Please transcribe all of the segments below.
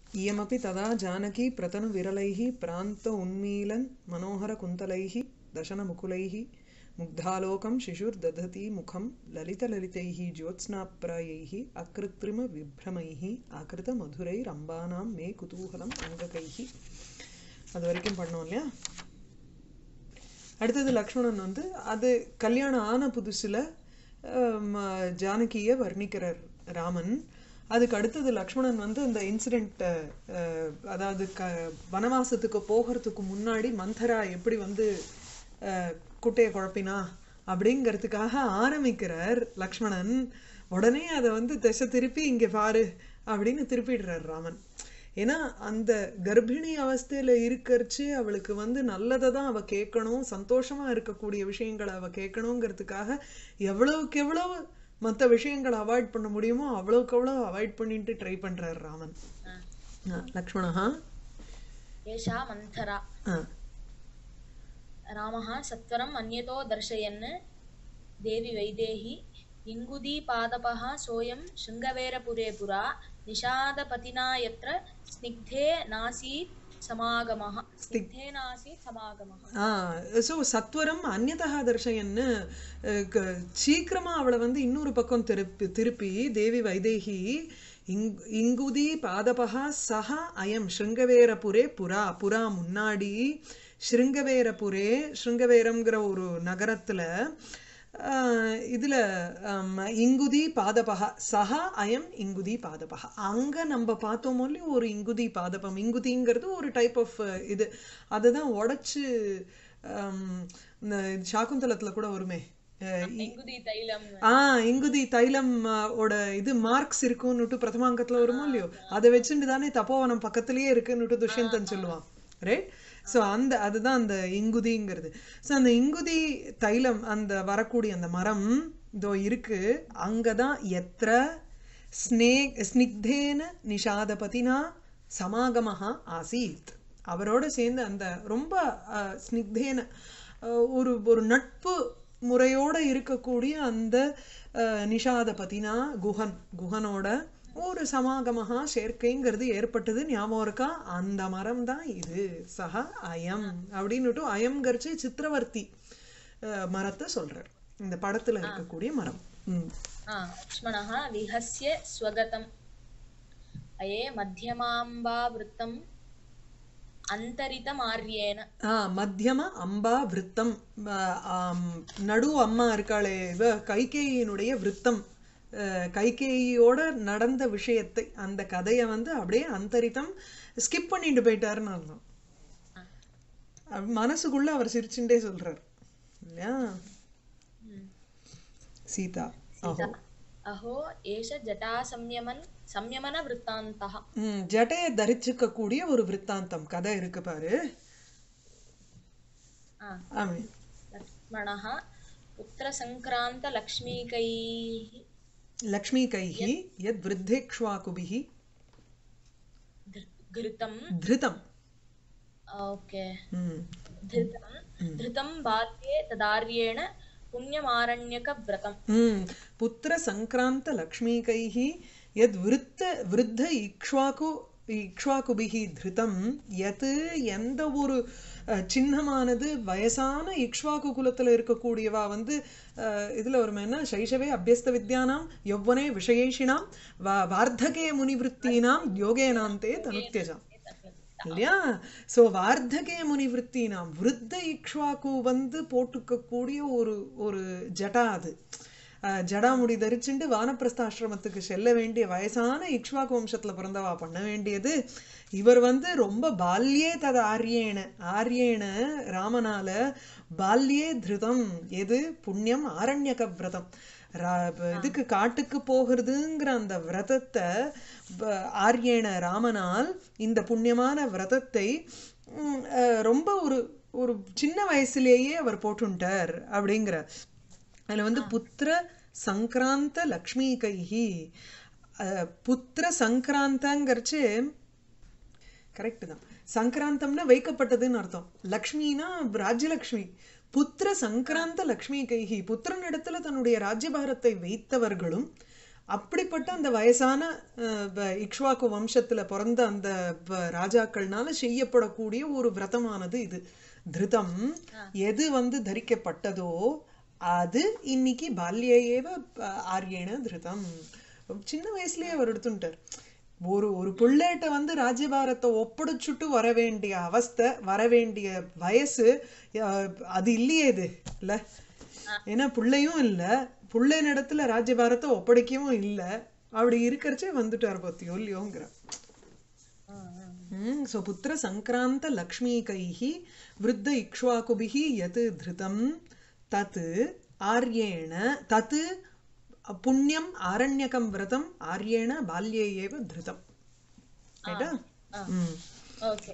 इयमपि तदा जानकी प्रतनुविरलैः प्रान्त उन्मीलन् मनोहरकुन्तलैः दशनमुकुलैः मुग्धालोकं शिशुर्दधति मुखं ललितललितैः ज्योत्स्नाप्रायैः अकृत्रिमविभ्रमैः आकृतमधुरैरम्बानां मे कुतूहलम् अङ्गकैः அது வரைக்கும் பண்ணோம் இல்லையா அடுத்தது லக்ஷ்மணன் வந்து அது கல்யாணம் ஆன புதுசில் ஜானகியை வர்ணிக்கிறார் ராமன் அதுக்கு அடுத்தது லக்ஷ்மணன் வந்து அந்த இன்சிடெண்ட் அதாவது க வனவாசத்துக்கு போகிறதுக்கு முன்னாடி மந்தரா எப்படி வந்து குட்டையை குழப்பினா அப்படிங்கிறதுக்காக ஆரம்பிக்கிறார் லக்ஷ்மணன் உடனே அதை வந்து திசை திருப்பி இங்கே பாரு அப்படின்னு திருப்பிடுறார் ராமன் ஏன்னா அந்த கர்ப்பிணி அவஸ்தையில இருக்கிறச்சு அவளுக்கு வந்து நல்லதை தான் அவ கேட்கணும் சந்தோஷமா இருக்கக்கூடிய விஷயங்களை அவ கேட்கணுங்கிறதுக்காக எவ்வளவுக்கு எவ்வளவு மற்ற விஷயங்களை அவாய்ட் பண்ண முடியுமோ அவ்வளவுக்கு அவ்வளவு அவாய்ட் பண்ணிட்டு ட்ரை பண்றாரு ராமன் லக்ஷ்மணா एषा मन्थरा रामः सत्वरम् अन्यतो दर्शयन् देवि वैदेही इङ्गुदीपादपः सोऽयं शृङ्गवेरपुरे पुरा निषादपतिना यत्र स्निग्धे नासीत् சமாகமः ஸ்னிக்தே நாசீத் சமாகமः ஸோ சத்வரம் அந்நதா தர்ஷயன்னு சீக்கிரமா அவளை வந்து இன்னொரு பக்கம் திருப்பி திருப்பி தேவி வைதேகி இங் இங்குதி பாதபகா சஹ அயம் ஸ்ருங்கவேரபுரே புரா புரா முன்னாடி ஸ்ருங்கவேரபுரே ஸ்ருங்கவேரம்ங்கிற ஒரு நகரத்துல இதுல இங்குதி பாதபகா சஹா அயம் இங்குதி பாதபகா அங்க நம்ம பார்த்தோமோ இல்லையோ ஒரு இங்குதி பாதபம் இங்குதிங்கிறது ஒரு டைப் ஆஃப் இது அதுதான் உடைச்சு இந்த சாக்குந்தலத்துல கூட வருமே ஆ இங்குதி தைலம் ஓட இது மார்க்ஸ் இருக்குன்னுட்டு பிரதமாங்கத்துல வருமோ இல்லையோ அதை வச்சுட்டு தானே தப்போவனம் பக்கத்திலேயே இருக்குன்னுட்டு துஷ்யந்தன் சொல்லுவான் ரைட் ஸோ அந்த அதுதான் அந்த இங்குதிங்கிறது ஸோ அந்த இங்குதி தைலம் அந்த வரக்கூடிய அந்த மரம் இதோ இருக்கு அங்கதான் எத்திர ஸ்னே ஸ்னிக்தேன நிஷாதபதினா சமாகமஹா ஆசீத் அவரோட சேர்ந்து அந்த ரொம்ப ஸ்னிக்தேன ஒரு ஒரு நட்பு முறையோட இருக்கக்கூடிய அந்த நிஷாதபதினா குஹன் குஹனோட ஒரு சமாகமஹா சேர்க்கைங்கிறது ஏற்பட்டது ஞாபகம் இருக்கா அந்த மரம் தான் இது சஹ அயம் அப்படின்னுட்டு அயம்கரிச்சு சித்திரவர்த்தி மரத்தை சொல்றார் இந்த படத்துல இருக்கக்கூடிய மரம் லக்ஷ்மணः விஹஸ்ய ஸ்வகதம் அயே மத்தியமாம்பாவிருத்தம் அந்தரிதம் ஆரியேன மத்தியம அம்பா விருத்தம் நடு அம்மா இருக்காளே இவ கைகேயினுடைய விருத்தம் கைகேயோட நடந்த விஷயத்தை அந்த கதையை வந்து அப்படியே அந்தரித்தம் ஸ்கிப் பண்ணிட்டு போயிட்டாருன்னு அர்த்தம் மனசுக்குள்ள அவர் சிரிச்சுட்டே சொல்றார் இல்லையா சீதா அஹோ அஹோ ஏஷ ஜட்டா சம்யமன் சம்யமன விற்த்தாந்தா ஜட்டைய தரிச்சுக்க கூடிய ஒரு விற்த்தாந்தம் கதை இருக்கு பாரு ஆமே லக்ஷ்மணः புத்திரசங்கிராந்த லக்ஷ்மீகைः लक्ष्मीकैः यद् वृद्धेक्ष्वाकुभिः घृतं धृतं ओके धृतं धृतं बाल्ये तदार्येण पुण्यमारण्यकव्रतं पुत्रसङ्क्रान्तलक्ष्मीकैः यद् वृत्त वृद्ध इक्ष्वाकु இக்ஷ்வாகுபிகி திருதம் எது எந்த ஒரு சின்னமானது வயசான இக்ஷ்வாக்கு குலத்துல இருக்கக்கூடியவா வந்து இதுல ஒரு என்ன சைஷவே அபியஸ்த வித்யானாம் யௌவனே விஷயேஷினாம் வார்த்தகே முனிவருத்தீனாம் யோகேனாந்தே தனுத்தியஜாம் இல்லையா சோ வார்த்தகே முனிவருத்தினாம் விருத்த இக்ஷ்வாக்கு வந்து போட்டுக்கக்கூடிய ஒரு ஒரு ஜடா அது ஜடாமுடி தரிச்சுண்டு வானப்பிரஸ்தாசிரமத்துக்கு செல்ல வேண்டிய வயசான இக்ஷ்வாக்கு வம்சத்துல பிறந்தவா பண்ண வேண்டியது இவர் வந்து ரொம்ப பால்யே தத ஆரியேன ஆரியேன ராமனால பால்யே திருதம் எது புண்ணியம் ஆரண்யக விரதம் இதுக்கு காட்டுக்கு போகிறதுங்கிற அந்த விரதத்தை ஆரியேன ராமனால் இந்த புண்ணியமான விரதத்தை ரொம்ப ஒரு ஒரு சின்ன வயசுலேயே அவர் போட்டுட்டார் அப்படிங்கிற அதில் வந்து புத்திர சங்கராந்த லக்ஷ்மி கைஹி புத்திர சங்கராந்தங்கிறச்சு கரெக்ட் தான் சங்கராந்தம்னா வைக்கப்பட்டதுன்னு அர்த்தம் லக்ஷ்மினா ராஜ்யலக்ஷ்மி புத்திர சங்கராந்த லக்ஷ்மி கைஹி புத்திரன் இடத்துல தன்னுடைய ராஜ்யபாரத்தை வைத்தவர்களும் அப்படிப்பட்ட அந்த வயசான அஹ், வ- இக்ஷ்வாக்கு வம்சத்துல பிறந்த அந்த வ- ராஜாக்கள்னால செய்யப்படக்கூடிய ஒரு விரதமானது இது திருதம் எது வந்து தரிக்கப்பட்டதோ அது இன்னைக்கு பால்யேவ அஹ், ஆர்யேன திருதம் சின்ன வயசுலயே அவர் எடுத்துட்டார் ஒரு ஒரு புள்ளேட்ட வந்து ராஜ்யபாரத்தை ஒப்படைச்சுட்டு வர வேண்டிய அவஸ்தை வர வேண்டிய வயசு அஹ், அது இல்லையே இது இல்ல ஏன்னா புள்ளையும் இல்ல புள்ளைன் இடத்துல ராஜ்யபாரத்தை ஒப்படைக்கவும் இல்ல அப்படி இருக்கிறச்சே வந்துட்டார் பத்தியோ இல்லையோங்கிற ம் ஸோ புத்திர சங்கிராந்த லக்ஷ்மீகைः விருத்த இக்ஷ்வாகுபிः யத் திருதம் தத் ஆர்யேண தத் புண்ணியம் ஆரண்யகம் விரதம் ஆர்யேண பால்யே ஏவ திருதம் ரைட்டா ம் ओके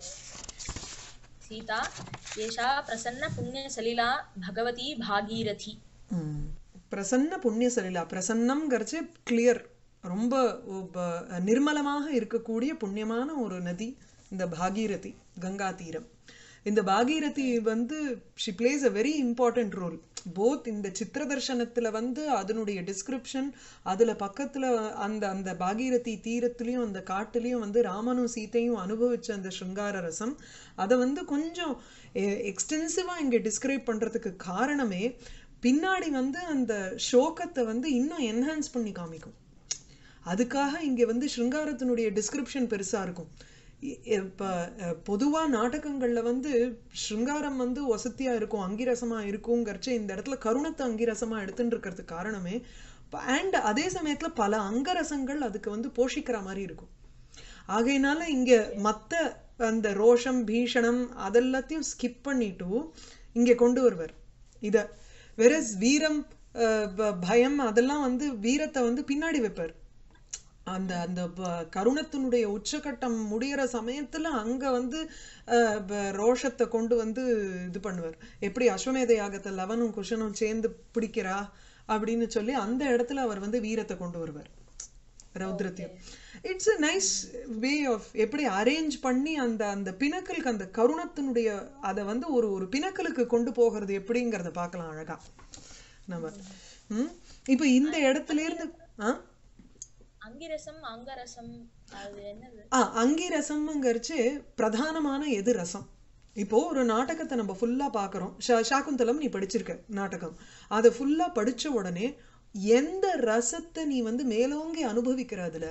सीता एषा प्रसन्नपुण्यसलिला भगवती भागीरथी ம். பிரசன்ன புண்ணிய சலிலா பிரசன்னம்ங்கிறச்சு கிளியர் ரொம்ப உப- நிர்மலமாக இருக்கக்கூடிய புண்ணியமான ஒரு நதி இந்த பாகீரதி கங்கா தீரம் இந்த பாகீரதி வந்து she plays a very important role both இந்த சித்திர தர்சனத்துல வந்து அதனுடைய டிஸ்கிரிப்ஷன் அதுல பக்கத்துல அந்த அந்த பாகீரதி தீரத்துலயும் அந்த காட்டுலயும் வந்து ராமனும் சீதையும் அனுபவிச்ச அந்த சிருங்கார ரசம் அதை வந்து கொஞ்சம் எக்ஸ்டென்சிவா இங்க டிஸ்கிரைப் பண்றதுக்கு காரணமே பின்னாடி வந்து அந்த சோகத்தை வந்து இன்னும் என்ஹான்ஸ் பண்ணி காமிக்கும் அதுக்காக இங்க வந்து சிருங்காரத்தினுடைய டிஸ்கிரிப்ஷன் பெருசா இருக்கும் இ- இப்ப அஹ், பொதுவா நாடகங்கள்ல வந்து சிருங்காரம் வந்து வசதியா இருக்கும் அங்கிரசமா இருக்குங்கிறச்ச இந்த இடத்துல கருணத்தை அங்கிரசமா எடுத்துட்டு இருக்கிறதுக்கு காரணமே அண்ட் அதே சமயத்துல பல அங்கரசங்கள் அதுக்கு வந்து போஷிக்கிற மாதிரி இருக்கும் ஆகையினால இங்க மத்த அந்த ரோஷம் பீஷணம் அதெல்லாத்தையும் ஸ்கிப் பண்ணிட்டு இங்க கொண்டு வருவார் இத வெரஸ் வீரம் அஹ், ப- பயம் அதெல்லாம் வந்து வீரத்தை வந்து பின்னாடி வைப்பார் அந்த அந்த ப- கருணத்தினுடைய உச்சகட்டம் முடியிற சமயத்துல அங்க வந்து அஹ், ப- ரோஷத்தை கொண்டு வந்து இது பண்ணுவார் எப்படி அஸ்வமேத யாகத்தை லவனும் குஷனும் சேர்ந்து பிடிக்கிறா அப்படின்னு சொல்லி அந்த இடத்துல அவர் வந்து வீரத்தை கொண்டு வருவார் ரௌத்ரத்தையும் it's a nice way of எப்படி அரேஞ்ச் பண்ணி அந்த அந்த பிணக்கலுக்கு அந்த கருணத்தினுடைய அதை வந்து ஒரு ஒரு பிணக்கலுக்கு கொண்டு போகிறது எப்படிங்கிறத பார்க்கலாம் அழகா நம்ம ம் இப்போ இந்த இடத்துல இருந்து ஆ அங்கிரசம் அங்கரசம் அது என்னது ஆ அங்கிரசம்ங்கிறச்சு பிரதானமான எது ரசம் இப்போ ஒரு நாடகத்தை நம்ம ஃபுல்லா பார்க்கறோம் ஷா சாகுந்தலம் நீ படிச்சிருக்க நாடகம் அதை ஃபுல்லா படிச்ச உடனே எந்த ரசத்தை நீ வந்து மேலோங்கி அனுபவிக்கிற அதுல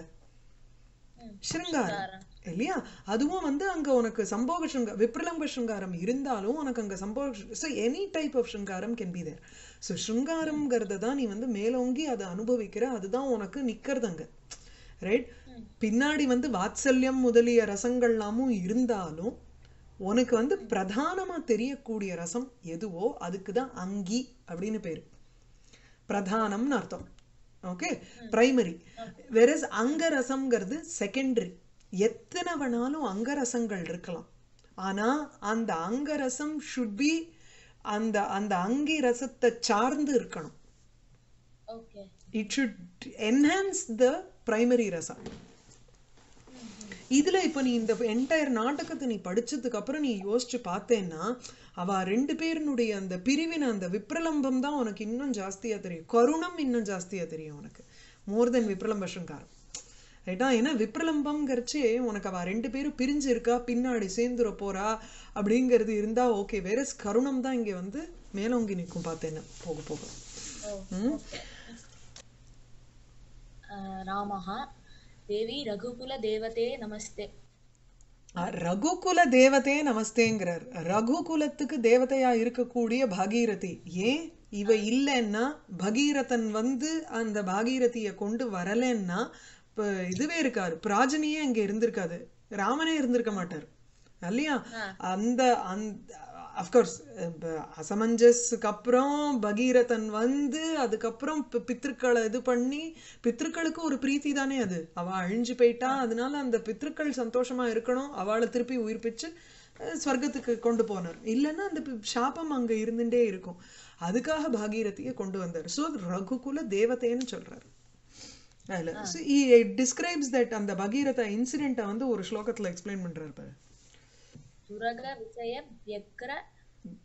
ஸ்ருங்காரம் இல்லையா அதுவும் வந்து அங்க உனக்கு சம்போக ஸ்ருங்க விப்ரலம்ப ஸ்ருங்காரம் இருந்தாலும் உனக்கு அங்க சம்போக ஸோ எனி டைப் ஆஃப் ஸ்ருங்காரம் கேன் பி தேர் ஸோ ஸ்ருங்காரம்ங்கிறத தான் நீ வந்து மேலோங்கி அதை அனுபவிக்கிற அதுதான் உனக்கு நிக்கிறது அங்க ரைட் பின்னாடி வந்து வாத்சல்யம் முதலிய ரசங்கள்லாமும் இருந்தாலும் உனக்கு வந்து பிரதானமா தெரியக்கூடிய ரசம் எதுவோ அதுக்கு தான் அங்கி அப்படின்னு பேரு பிரதானம்னு அர்த்தம் ஓகே பிரைமரி வெரஸ் அங்கரசம்ங்கிறது செகண்டரி எத்தனை வேணாலும் அங்கரசங்கள் இருக்கலாம் ஆனா அந்த அங்கரசம் ஷுட் பி அந்த அந்த அங்கி ரசத்தை சார்ந்து இருக்கணும் okay it should enhance the primary ரசம் இதுல இப்ப நீ இந்த என்டையர் நாடகத்தை நீ படிச்சதுக்கு அப்புறம் நீ யோசிச்சு பார்த்தேன்னா அவ ரெண்டு பேரினுடைய அந்த பிரிவின அந்த விப்ரலம்பம் தான் உனக்கு இன்னும் ஜாஸ்தியா தெரியும் கருணம் இன்னும் ஜாஸ்தியா தெரியும் உனக்கு மோர் தென் விப்ரலம்ப சங்காரம் ரைட்டா ஏன்னா விப்ரலம்பம்ங்கிறச்சே உனக்கு அவ ரெண்டு பேரும் பிரிஞ்சு இருக்கா பின்னாடி சேர்ந்துட போறா அப்படிங்கிறது இருந்தா ஓகே வேற கருணம் தான் இங்க வந்து மேலோங்கி நிற்கும் பார்த்தேன்னா போக போக ம் ராமः தேவி ரகுகுலதேவதே நமஸ்தே அஹ் ரகுகுல தேவதே நமஸ்தேங்கிறார் ரகுகுலத்துக்கு தேவதையா இருக்கக்கூடிய பாகீரதி ஏன் இவ இல்லைன்னா பகீரதன் வந்து அந்த பாகீரதிய கொண்டு வரலன்னா இப்ப இதுவே இருக்காரு பிராஜனியே அங்க இருந்திருக்காது ராமனே இருந்திருக்க மாட்டார் இல்லையா அந்த அந்த அஃப்கோர்ஸ் அசமஞ்சஸுக்கு அப்புறம் பகீரதன் வந்து அதுக்கப்புறம் பி- பித்ருக்களை இது பண்ணி பித்ருக்களுக்கு ஒரு பிரீத்தி தானே அது அவ அழிஞ்சு போயிட்டா அதனால அந்த பித்ருக்கள் சந்தோஷமா இருக்கணும் அவளை திருப்பி உயிர்ப்பிச்சு அஹ், ஸ்வர்க்கத்துக்கு கொண்டு போனார் இல்லைன்னா அந்த பி- சாபம் அங்க இருந்துட்டே இருக்கும் அதுக்காக பாகீரதியை கொண்டு வந்தார் ஸோ ரகுகுல தேவதைன்னு சொல்றாரு அதுல டிஸ்கிரைப்ஸ் தட் அந்த பகீரத இன்சிடென்ட்டை வந்து ஒரு ஸ்லோகத்துல எக்ஸ்பிளைன் பண்றாரு பாரு துரக விஜய வியக்ர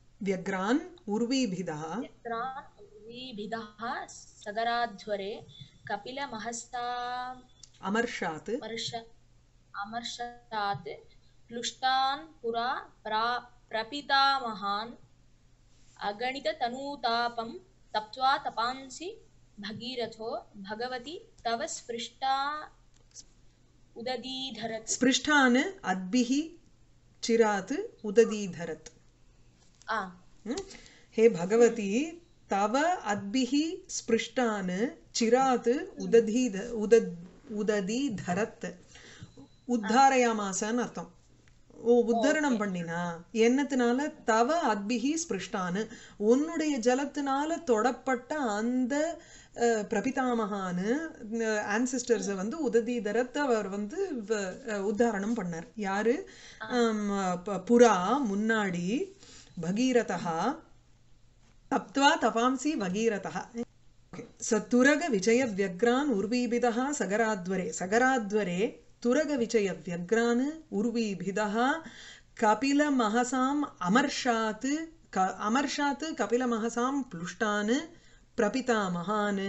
व्यग्रान् उर्वीभिदः यत्रान् उर्वीभिदः सगराध्वरे कपिलमहस्ता அமர்ஷாத் वर्ष अमर्षात् प्लुष्टान् पुरा प्रा प्रपितामहान् अगणिततनूतापं तप्त्वा तपांसि भगीरथो भगवति तव स्पृष्टा उददीधरत् ஸ்பிருஷ்டான் அத்பிஹி சிராத் உததீதரத் आ ம்? ஹே பகவதி தவ அத்பிஹி ஸ்பிருஷ்டான் சிராத் உததீத உதத் உததி தரத் உத்தாரயாமாசன்னு அர்த்தம் ஓ உத்தரணம் பண்ணினா என்னத்தினால தவ அத்பிஹி ஸ்பிருஷ்டானு உன்னுடைய ஜலத்தினால தொடப்பட்ட அந்த அஹ், பிரபிதாமகான்னு ஆன்சிஸ்டர்ஸை வந்து உததி தரத் அவர் வந்து வ- அஹ், உத்தாரணம் பண்ணார் யாரு ஆம், ப- புறா முன்னாடி பகீரதா தப்த்வா தபாம்சி பகீரதः स तुरगविजयव्यग्रान् उर्वीभिदः सगराध्वरे सगराध्वरे तुरगविजयव्यग्रान् उर्वीभिदः कपिलमहसाम् अमर्षात् क अमर्षात् कपिलमहसां प्लुष्टान् प्रपितामहान्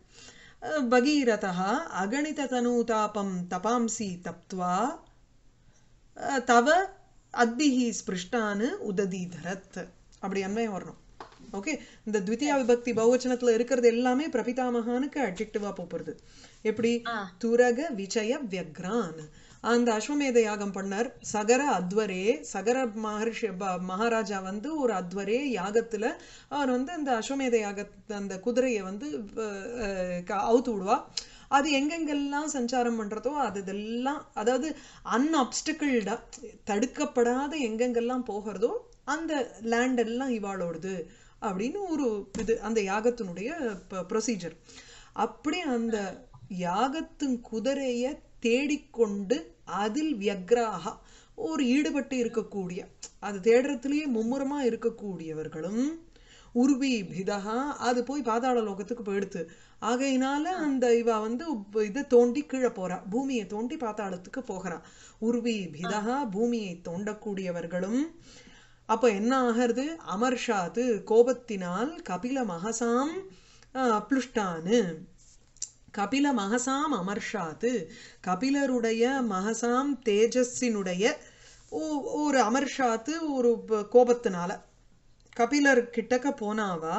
भगीरथः अगणिततनूतापं तपांसि तप्त्वा அஹ், தவ அத்பிஹி ஸ்பிருஷ்டான்னு உததீதரத் அப்படி அன்வயம் வரணும் ஓகே இந்த த்விதியா விபக்தி பகுவச்சனத்துல இருக்கிறது எல்லாமே பிரபிதாமகானுக்கு அட்ஜெக்டிவா போறது எப்படி ஆ. துரக விஜய வியக்ரான் அந்த அஸ்வமேத யாகம் பண்ணார் சகர அத்வரே சகர மகர்ஷி ப- மகாராஜா வந்து ஒரு அத்வரே யாகத்துல அவர் வந்து அந்த அஸ்வமேத யாக அந்த குதிரையை வந்து அஹ், அஹ், க- அவுத்து விடுவா அது எங்கெங்கெல்லாம் சஞ்சாரம் பண்றதோ அது இதெல்லாம் அதாவது அன்அப்டிக்கிள்டா தடுக்கப்படாத எங்கெங்கெல்லாம் போகிறதோ அந்த லேண்ட் எல்லாம் இவாளோடது அப்படின்னு ஒரு இது அந்த யாகத்தினுடைய ப்ரொசீஜர் அப்படி அந்த யாகத்தின் குதிரையை தேடிக்கொண்டு அதில் வியக்ராக ஒரு ஈடுபட்டு இருக்கக்கூடிய அது தேடுறதுலயே மும்முரமா இருக்கக்கூடியவர்களும் உருவி பிதகா அது போய் பாதாள லோகத்துக்கு போயிடுத்து ஆகையினால அந்த இவ வந்து உப்- இதை தோண்டி கீழே போறா பூமியை தோண்டி பாதாளத்துக்கு போகிறா உருவி பிதகா பூமியை தோண்டக்கூடியவர்களும் அப்ப என்ன ஆகிறது அமர்ஷாத்து கோபத்தினால் கபில மகசாம் ஆஹ், புளுஷ்டானு கபில மகசாம் அமர்ஷாத்து கபிலருடைய மகசாம் தேஜஸினுடைய ஓ- ஒரு அமர்ஷாத்து ஒரு ப- கோபத்தினால கபிலர் கிட்டக்க போனாவா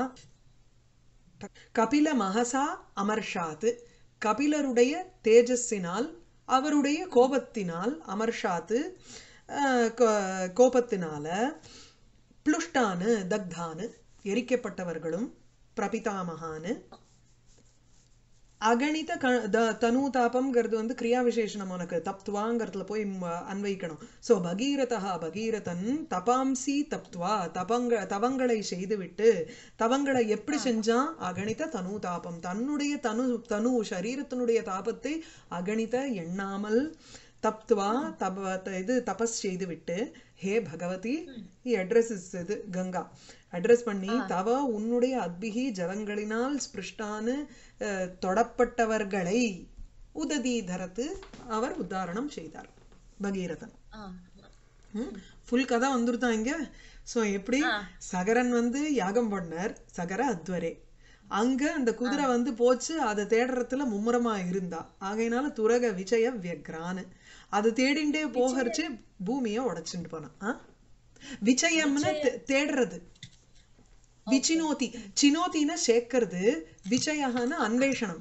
கபில மகசா அமர்ஷாத்து கபிலருடைய தேஜஸினால் அவருடைய கோபத்தினால் அமர்ஷாத்து ஆஹ், கோ- கோபத்தினால புளுஷ்டானு தக்தானு எரிக்கப்பட்டவர்களும் பிரபிதாமகானு அகணித க த தனூதாபம்ங்கிறது வந்து கிரியா விசேஷணம் உனக்கு தப்துவாங்கிறதுல போய் ம- அன்வைக்கணும் ஸோ பகீரதா பகீரதன் தபாம்சி தப்துவா தபங்க தவங்களை செய்துவிட்டு தவங்களை எப்படி செஞ்சான் அகணித தனூதாபம் தன்னுடைய தனு தனு சரீரத்தினுடைய தாபத்தை அகணித எண்ணாமல் தப்துவா தப த- இது தபஸ் செய்துவிட்டு ஹே பகவதி அட்ரஸ் இஸ் இது கங்கா அட்ரஸ் பண்ணி தவ உன்னுடைய அத்பிகி ஜலங்களினால் ஸ்பிருஷ்டானு அஹ், தொடப்பட்டவர்களை உததீதரத்து அவர் உத்தாரணம் செய்தார் பகீரதன் ஆ ஃபுல் கதை வந்துருதான் இங்க சோ எப்படி சகரன் வந்து யாகம் பண்ணார் சகர அத்வரே அங்க அந்த குதிரை வந்து போச்சு அதை தேடுறதுல மும்முரமா இருந்தா ஆகையினால துரக விஜய வியக்ரான்னு அது தேடிண்டே போகறச்சு பூமியை உடைச்சுட்டு போனான் ஆ? விஜயம்னா தே- தேடுறது விச்சினோதி சினோத்தின சேர்க்கறது விஜயஹான அன்வேஷனம்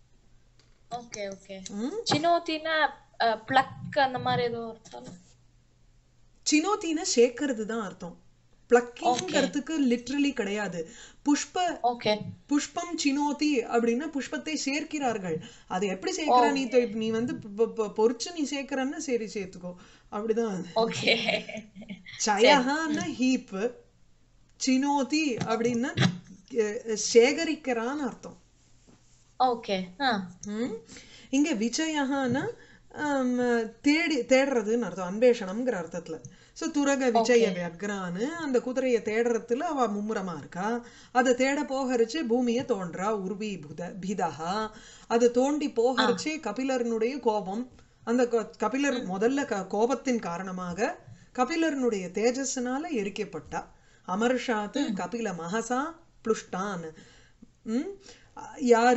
ஓகே ஓகே ம்? சினோத்தினா பிளக் அந்த மாதிரி ஏதோ அர்த்தம் சினோத்தின சேர்க்கறது தான் அர்த்தம் பிளக்கிங்கிறதுக்கு லிட்ரலி கிடையாது புஷ்ப ஓகே புஷ்பம் சினோதி அப்படின்னா புஷ்பத்தை சேர்க்கிறார்கள் அது எப்படி சேர்க்கிற நீ தொ- நீ வந்து பொ- பொ- பொறிச்சு நீ சேர்க்கிறன்னா சரி சேர்த்துக்கோ அப்படிதான் அது. ஓகே சயஹான்னா ஹீப் சினோதி அப்படின்னா அஹ், சேகரிக்கிறான்னு அர்த்தம் ஓகே ஆ ம்? இங்க விஜயஹான்னா ஆம், தேடி தேடுறதுன்னு அர்த்தம் அன்வேஷனம்ங்கிற அர்த்தத்துல சோ துரக விஜய வியக்ரான்னு அந்த குதிரையை தேடுறதுல அவ மும்முரமா இருக்கா அதை தேட போகரிச்சு பூமியை தோன்றா உருவி புத பிதஹா அதை தோண்டி போகரிச்சு கபிலர்னுடைய கோபம் அந்த கோ- கபிலர் முதல்ல க- கோபத்தின் காரணமாக கபிலர்னுடைய தேஜஸ்னால எரிக்கப்பட்டா அமர்ஷாத்து கபில மகசா புளுஷ்டான் ம்? யாரு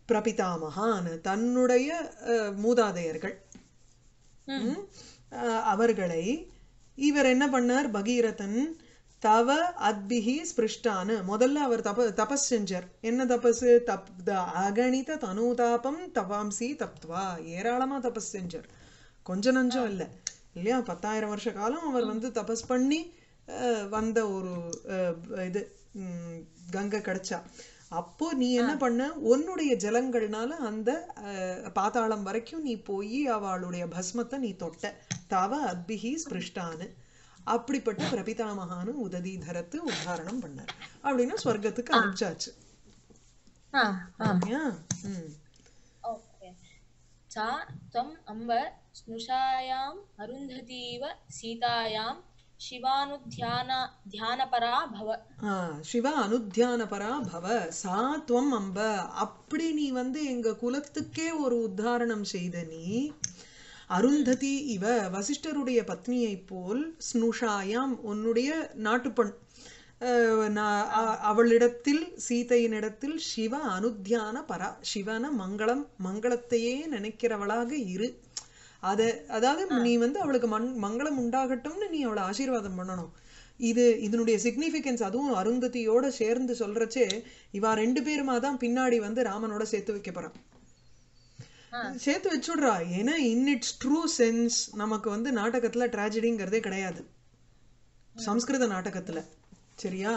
பிரபிதாமகான் தன்னுடைய அஹ், மூதாதையர்கள் ம், அஹ், அவர்களை இவர் என்ன பண்ணார் பகீரதன் தவ அத்பிஹி ஸ்பிருஷ்டான்னு முதல்ல அவர் தப தபஸ் செஞ்சார் என்ன தபஸ் தப் த- அகணித தனுதாபம் தவாம்சி தப்த்வா ஏராளமா தபஸ் செஞ்சார் கொஞ்ச நஞ்சம் இல்ல இல்லையா பத்தாயிரம் வருஷ காலம் அவர் வந்து தபஸ் பண்ணி அஹ், வந்த ஒரு அஹ், இது ம், கங்கை கிடைச்சா அப்போ நீ என்ன பண்ண உன்னுடைய ஜலங்கள்னால அந்த அஹ், பாதாளம் வரைக்கும் நீ போய் அவளுடைய பஸ்மத்தை நீ தொட்ட தவ அத்பிஹி ஸ்பிருஷ்டான்னு அப்படிப்பட்ட பிரபிதாமகானு உததி தரத்து உத்தாரணம் பண்ணார் அப்படின்னா ஸ்வர்க்கத்துக்கு அனுப்பிச்சாச்சு ஆ ஆ சரியா? ம் ओके सा त्वम् अम्ब स्नुषायाम् अरुन्धतीव सीतायां शिवानुध्यान ध्यानपरा भव ஆ, சிவ அனுத்தியானபரா பவ சா துவம் அம்ப அப்படி நீ வந்து எங்க குலத்துக்கே ஒரு உத்தாரணம் செய்த நீ அருந்ததி இவ வசிஷ்டருடைய பத்னியைப் போல் ஸ்னுஷாயாம் உன்னுடைய நாட்டுப்பண் அஹ், நா- அ- அவளிடத்தில் சீதையினிடத்தில் சிவ அனுத்தியான பரா சிவன மங்களம் மங்களத்தையே நினைக்கிறவளாக இரு அத அதாவது நீ வந்து அவளுக்கு மண் மங்களம் உண்டாகட்டும்னு நீ அவளை ஆசீர்வாதம் பண்ணணும் இது இதனுடைய சிக்னிஃபிகன்ஸ் அதுவும் அருந்ததியோட சேர்ந்து சொல்றச்சே இவா ரெண்டு பேருமா தான் பின்னாடி வந்து ராமனோட சேர்த்து வைக்க போறான் சேர்த்து வச்சுடுறா ஏன்னா இன் இட்ஸ் ட்ரூ சென்ஸ் நமக்கு வந்து நாடகத்துல ட்ராஜடிங்கிறதே கிடையாது சம்ஸ்கிருத நாடகத்துல சரியா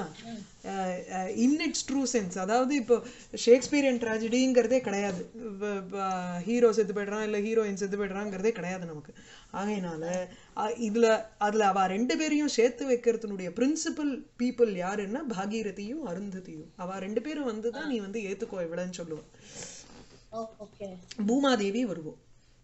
இன் இட்ஸ் ட்ரூ சென்ஸ் அதாவது இப்போ ஷேக்ஸ்பியரியன் ட்ராஜடிங்கிறதே கிடையாது ஹீரோ செத்து போயிடுறான் இல்லை ஹீரோயின் செத்து போயிடுறாங்கிறதே கிடையாது நமக்கு ஆகையினால அஹ், இதுல அதுல அவ ரெண்டு பேரையும் சேர்த்து வைக்கிறதுனுடைய பிரின்சிபல் பீப்புள் யாருன்னா பாகீரதியும் அருந்ததியும் அவ ரெண்டு பேரும் வந்து தான் நீ வந்து ஏத்துக்கோ இவ்வளவுன்னு சொல்லுவ ओके பூமாதேவி வருவோம்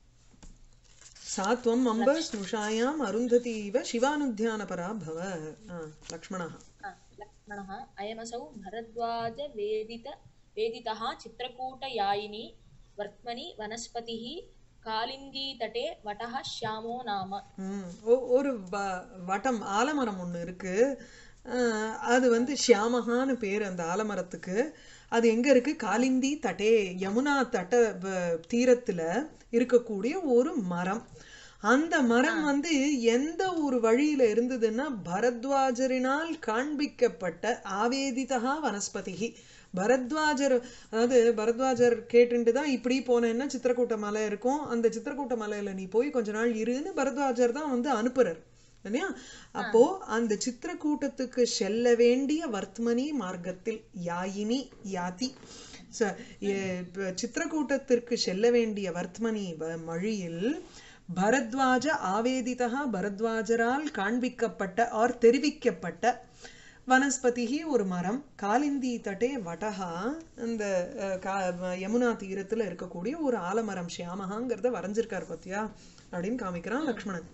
सा त्वम् अम्ब स्नुषायाम् अरुन्धती इव शिवानुध्यानपरा भव आ, लक्ष्मणः आ, लक्ष्मणः अयमसौ भरद्वाजवेदित वेदितः चित्रकूटयायिनी वर्त्मनि वनस्पतिः कालिन्दीतटे वटः श्यामो नाम ம், ஒ- ஒரு வ- வட்டம் ஆலமரம் ஒண்ணு இருக்கு அஹ், அது வந்து ஷியாமகான்னு பேர் அந்த ஆலமரத்துக்கு அது எங்க இருக்கு காலிந்தி தட்டே யமுனா தட்ட வ- தீரத்துல இருக்கக்கூடிய ஒரு மரம் அந்த மரம் வந்து எந்த ஒரு வழியில இருந்ததுன்னா பரத்வாஜரினால் காண்பிக்கப்பட்ட ஆவேதிதா வனஸ்பதிகி பரத்வாஜர் அதாவது பரத்வாஜர் கேட்டுட்டு தான் இப்படி போனேன்னா சித்திரக்கூட்ட மலை இருக்கும் அந்த சித்திரக்கூட்ட மலையில நீ போய் கொஞ்ச நாள் இருன்னு பரத்வாஜர் தான் வந்து அனுப்புறார் இல்லையா அப்போ அந்த சித்திரக்கூட்டத்துக்கு செல்ல வேண்டிய வர்த்மனி மார்க்கத்தில் யாயினி யாதி ச- எ- ப- சித்திரக்கூட்டத்திற்கு செல்ல வேண்டிய வர்த்மனி வ- மொழியில் பரத்வாஜ ஆவேதிதா பரத்வாஜரால் காண்பிக்கப்பட்ட ஆர் தெரிவிக்கப்பட்ட வனஸ்பதிகி ஒரு மரம் காலிந்தி தட்டே வடகா அந்த அஹ், கா- யமுனா தீரத்துல இருக்கக்கூடிய ஒரு ஆலமரம் ஷியாமகாங்கிறத வரைஞ்சிருக்கார் பாத்தியா அப்படின்னு காமிக்கிறான் லக்ஷ்மணன்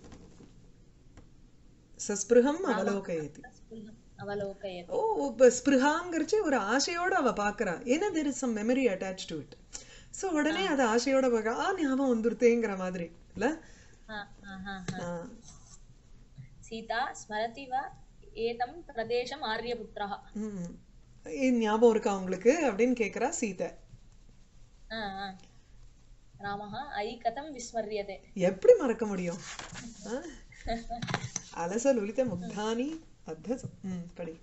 சஸ்பிருகம் அவலோகயதி अवलोकयत् ஓ இப்ப ஸ்பிருஹாங்கிறச்சு ஒரு ஆசையோட அவ பாக்குறா ஏன்னா there is some memory attached to it so உடனே அது ஆசையோட பார்க்க ஆ ஞாபகம் வந்துருத்தேங்கிற மாதிரி இல்ல हा, हा, हा, हा. ஆ. सीता स्मरति वा एतं प्रदेशम् आर्यपुत्रः ம். இது ஞாபகம் இருக்கா உங்களுக்கு அப்படின்னு கேக்குறா சீதை हा, हा. रामः अयि कथं विस्मर्यते எப்படி மறக்க முடியும் ஆ? அலச லுலித முக்தானி அத்த ம் படி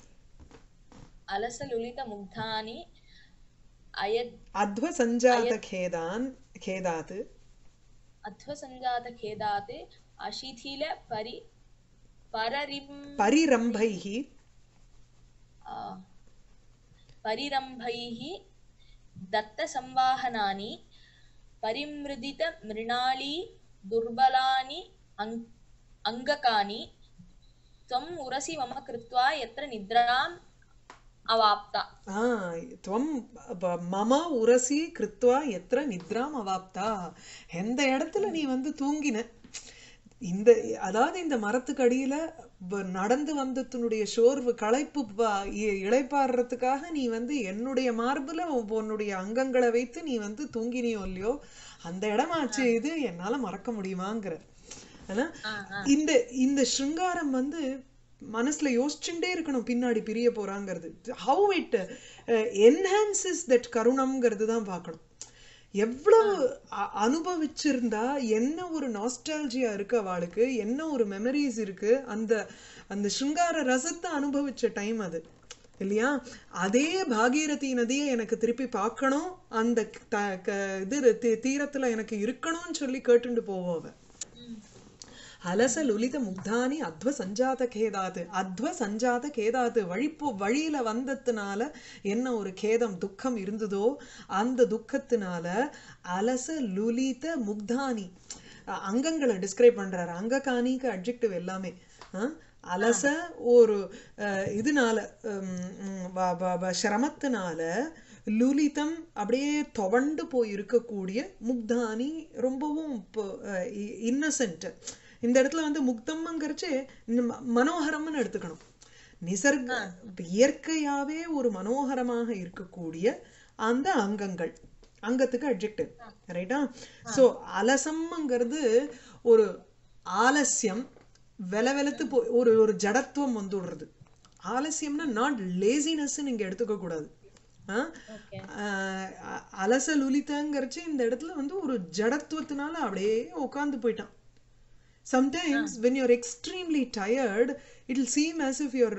अलसलुलितमुग्धानि अयद् அத்வ சஞ்சாத கேதான் கேதாத் अध्वसञ्जातखेदात् अशिथिलपरि पररिं பரிரம்பைஹி आ, परिरम्भैः दत्तसंवाहनानि परिमृदितमृणाली दुर्बलानि अङ्- अङ्गकानि त्वम् उरसि मम कृत्वा यत्र निद्राम् अवाप्ता ஆ துவம் ப- மம உரசி கிருத்வா எத்திர நித்ராம் அவாப்தா எந்த இடத்துல நீ வந்து தூங்கின இந்த அதாவது இந்த மரத்துக்கு அடியில வ- நடந்து வந்ததுனுடைய சோர்வு களைப்பு ப- இ- இளைப்பாறுறதுக்காக நீ வந்து என்னுடைய மார்புல உன்னுடைய அங்கங்களை வைத்து நீ வந்து தூங்கினியோ இல்லையோ அந்த இடமாச்சு இது என்னால மறக்க முடியுமாங்கிற ஆனா ஆ, ஆ. இந்த இந்த சிருங்காரம் வந்து மனசுல யோசிச்சுட்டே இருக்கணும் பின்னாடி பிரிய போறாங்கிறது ஹவு இட் என்ஹான்சஸ் தட் கருணம்ங்கிறது தான் பார்க்கணும் எவ்வளவு அ- அனுபவிச்சிருந்தா என்ன ஒரு நாஸ்டாலஜியா இருக்கு அவளுக்கு என்ன ஒரு மெமரிஸ் இருக்கு அந்த அந்த சிருங்கார ரசத்தை அனுபவிச்ச டைம் அது இல்லையா அதே பாகீரதி நதியை எனக்கு திருப்பி பார்க்கணும் அந்த த- க- இது தீ- தீரத்துல எனக்கு இருக்கணும்னு சொல்லி கேட்டுண்டு போவோம் அவ ம். அலச லுலித முக்தானி அத்வ சஞ்சாத கேதாது அத்வ சஞ்சாத கேதாது வழிப்போ வழியில வந்ததுனால என்ன ஒரு கேதம் துக்கம் இருந்ததோ அந்த துக்கத்தினால அலச லுலித முக்தானி அ- அங்கங்களை டிஸ்கிரைப் பண்றாரு அங்ககானிக்கு அட்ஜெக்டிவ் எல்லாமே ஆ? அலச ஒரு அஹ், இதனால உம், உம், வ- வ- வ- சிரமத்தினால லுலிதம் அப்படியே துவண்டு போய் இருக்கக்கூடிய முக்தானி ரொம்பவும் இன்னசென்ட் இந்த இடத்துல வந்து முக்தம்ங்கிறச்சு மனோகரம்னு எடுத்துக்கணும் நிசர்க இயற்கையாவே ஒரு மனோகரமாக இருக்கக்கூடிய அந்த அங்கங்கள் அங்கத்துக்கு அட்ஜெக்டிவ் ரைட்டா சோ அலசம்ங்கிறது ஒரு ஆலசியம் வெல வெலத்து போ ஒரு ஒரு ஜடத்துவம் வந்து விடுறது ஆலசியம்னா நாட் லேசினஸ் நீங்க எடுத்துக்க கூடாது ஆ? ஓகே ஆஹ் அ- அலசல் உலித்தங்கிறச்சு இந்த இடத்துல வந்து ஒரு ஜடத்துவத்தினால அப்படியே உட்கார்ந்து போயிட்டான் sometimes when you are extremely tired it will seem as if you are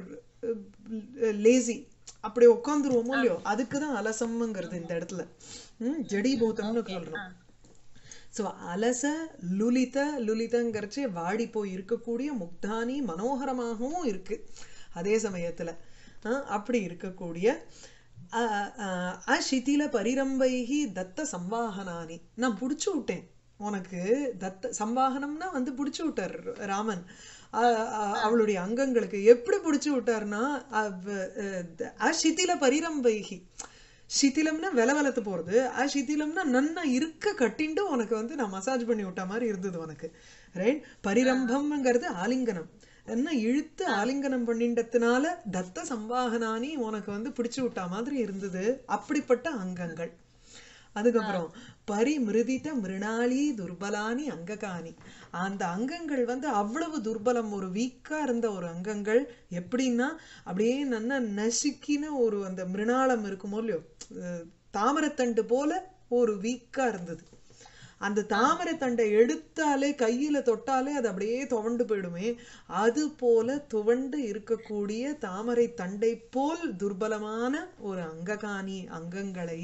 lazy அப்படி உட்காந்துருவோமோ இல்லையோ அதுக்கு தான் அலசம்ங்கிறது இந்த இடத்துல ம், ஜடீபூதம்னு சொல்றோம் ஸோ அலச லுலித லுலிதங்கிறச்சு வாடி போய் இருக்கக்கூடிய முக்தானி மனோகரமாகவும் இருக்கு அதே சமயத்துல ஆ, அப்படி இருக்கக்கூடிய அ- அ- அசிதில பரிரம்பைகி தத்த சம்வாகனானி நான் புடிச்சு விட்டேன் உனக்கு தத்த சம்வாகனம்னா வந்து புடிச்சு விட்டார் ராமன் அ- அ- அவளுடைய அங்கங்களுக்கு எப்படி புடிச்சு விட்டார்னா அவ- அ- த- அசிதில பரிரம்பைகி சிதிலம்னா வெலவெலத்து போறது அ சிதிலம்னா நன்னா இருக்க கட்டிண்டு உனக்கு வந்து நான் மசாஜ் பண்ணி விட்ட மாதிரி இருந்தது உனக்கு ரைட் பரிரம்பம்ங்கிறது ஆலிங்கனம் என்ன இழுத்து ஆலிங்கனம் பண்ணிண்டதுனால தத்த சம்வாகனானி உனக்கு வந்து பிடிச்சு விட்டா மாதிரி இருந்தது அப்படிப்பட்ட அங்கங்கள் அதுக்கப்புறம் பரிமிருதித மிருணாளி துர்பலானி அங்ககானி அந்த அங்கங்கள் வந்து அவ்வளவு துர்பலம் ஒரு வீக்கா இருந்த ஒரு அங்கங்கள் எப்படின்னா அப்படியே நல்லா நசுக்கின ஒரு அந்த மிருணாளம் இருக்குமோ இல்லையோ அஹ் தாமரைத்தண்டு போல ஒரு வீக்கா இருந்தது அந்த தாமரை தண்டை எடுத்தாலே கையில தொட்டாலே அது அப்படியே துவண்டு போயிடுமே அது போல துவண்டு இருக்கக்கூடிய தாமரை தண்டை போல் துர்பலமான ஒரு அங்ககாணி அங்கங்களை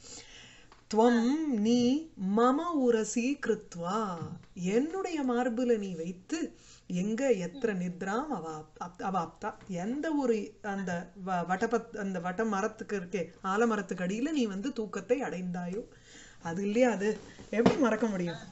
துவம் நீ மம உரசி கிருத்வா என்னுடைய மார்புல நீ வைத்து எங்க எத்திர நித்ராம் அவ அவாப்தா எந்த ஒரு அந்த வ- வட்டபத் அந்த வட்ட மரத்துக்கு இருக்கே ஆலமரத்துக்கு அடியில நீ வந்து தூக்கத்தை அடைந்தாயோ அது இல்லையா அது எப்படி மறக்க முடியும்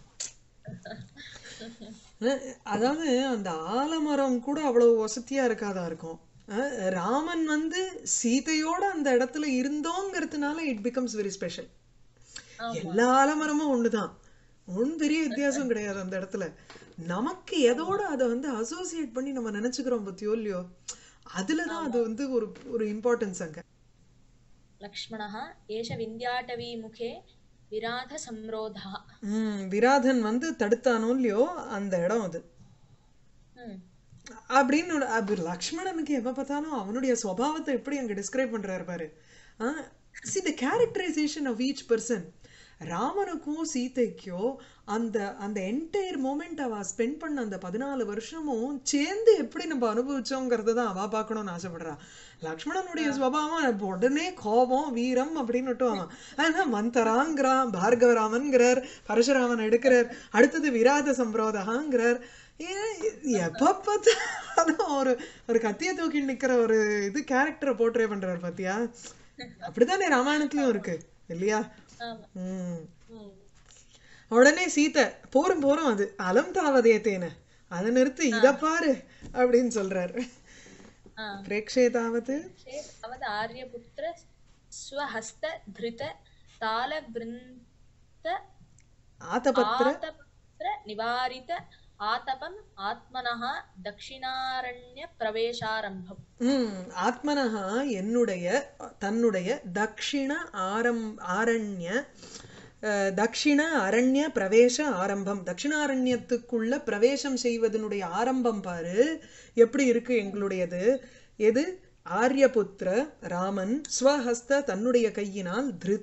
அஹ் அதாவது அந்த ஆலமரம் கூட அவ்வளவு வசதியா இருக்காதா இருக்கும் அஹ் ராமன் வந்து சீதையோட அந்த இடத்துல இருந்தோங்கிறதுனால இட் பிகம்ஸ் வெரி ஸ்பெஷல் எல்லா ஆலமரமும் ஒண்ணுதான் ஒன்றும் பெரிய வித்தியாசம் கிடையாது அந்த இடத்துல நமக்கு எதோட அதை வந்து அசோசியேட் பண்ணி நம்ம நினைச்சுக்கிறோம் பத்தியோ இல்லையோ அதுலதான் அது வந்து ஒரு ஒரு இம்பார்ட்டன்ஸ் அங்க लक्ष्मणः एष विन्द्याटवीमुखे विराधसंरोधः உம் விராதன் வந்து தடுத்தானோ இல்லையோ அந்த இடம் அது ம் அப்படின்னு ஒரு- அது லக்ஷ்மணனுக்கு எப்ப பார்த்தாலும் அவனுடைய சுபாவத்தை எப்படி அங்க டிஸ்கிரைப் பண்றாரு பாரு see the characterisation of each person ராமனுக்கும் சீதைக்கோ அந்த அந்த என்டையர் மூமெண்ட் அவ ஸ்பெண்ட் பண்ண அந்த பதினாலு வருஷமும் சேர்ந்து எப்படி நம்ம அனுபவிச்சோங்கிறத தான் அவ பார்க்கணும்னு ஆசைப்படுறா லக்ஷ்மணனுடைய சுபாவம் இப்ப உடனே கோபம் வீரம் அப்படின்னுட்டு அவன் ஆனா மந்தராங்கிறான் பார்கவராமன்கிறார் பரசுராமன் எடுக்கிறார் அடுத்தது விராத சம்பிரோதகாங்கிறார் ஏன் எப்ப பார்த்தாலும் ஒரு ஒரு கத்திய தூக்கி நிக்கிற ஒரு இது கேரக்டரை போர்ட்ரே பண்றாரு பாத்தியா அப்படித்தானே ராமாயணத்துலயும் இருக்கு இல்லையா ஆமா உம் ம் உடனே சீதை போரும் போரும் அது அலம் தாவதேத்தேன அதை நிறுத்து இத பாரு அப்படின்னு சொல்றாரு ஆ பிரேக்ஷே தாவது चेत् अवद आर्यपुत्र स्वहस्तधृत तालवृन्त ஆதபத்ர आतपत्र निवारित आतपम् आत्मनः दक्षिणारण्यप्रवेशारम्भम् உம் ஆத்மனஹா என்னுடைய தன்னுடைய தக்ஷிண ஆரம் ஆரண்ய அஹ், தக்ஷிண அரண்ய பிரவேச ஆரம்பம் தட்சிணாரண்யத்துக்குள்ள பிரவேசம் செய்வதனுடைய ஆரம்பம் பாரு எப்படி இருக்கு எங்களுடையது எது ஆரியபுத்திர ராமன் ஸ்வஹஸ்த தன்னுடைய கையினால் திருத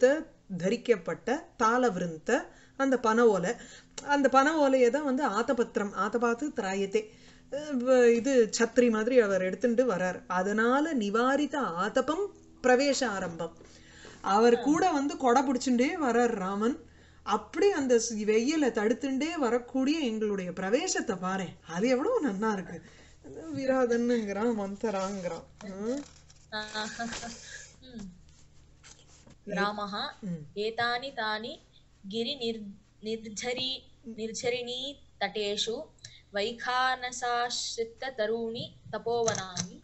தரிக்கப்பட்ட தாளவிருந்த அந்த பன ஓலை அந்த பன ஓலையை தான் வந்து ஆத்தபத்திரம் ஆத்தபாத்து திராயத்தே அஹ் வ- இது சத்திரி மாதிரி அவர் எடுத்துட்டு வரார் அதனால நிவாரித ஆதபம் பிரவேச ஆரம்பம் அவர் கூட வந்து கொடை பிடிச்சுட்டே வரார் ராமன் அப்படி அந்த ஸ்- வெயிலை தடுத்துட்டே வரக்கூடிய எங்களுடைய பிரவேசத்தை பாரு அது எவ்வளவு நன்னா இருக்கு விராதன்னுங்கிறான் மந்தராங்கிறான் ம். रामः ம். एतानि तानि गिरिनिर् निर्झरी निर्झरिणी तटेषु वैखानसाश्रिततरूणि तपोवनानि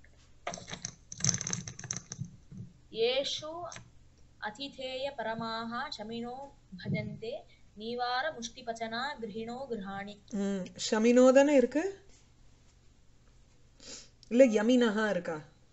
येषु अतिथेयपरमाः शमिनो भजन्ते नीवारमुष्टिपचना गृहिणो गृहाणि ம் ஷமினோ தானே இருக்கு இல்ல யமினஹா இருக்கா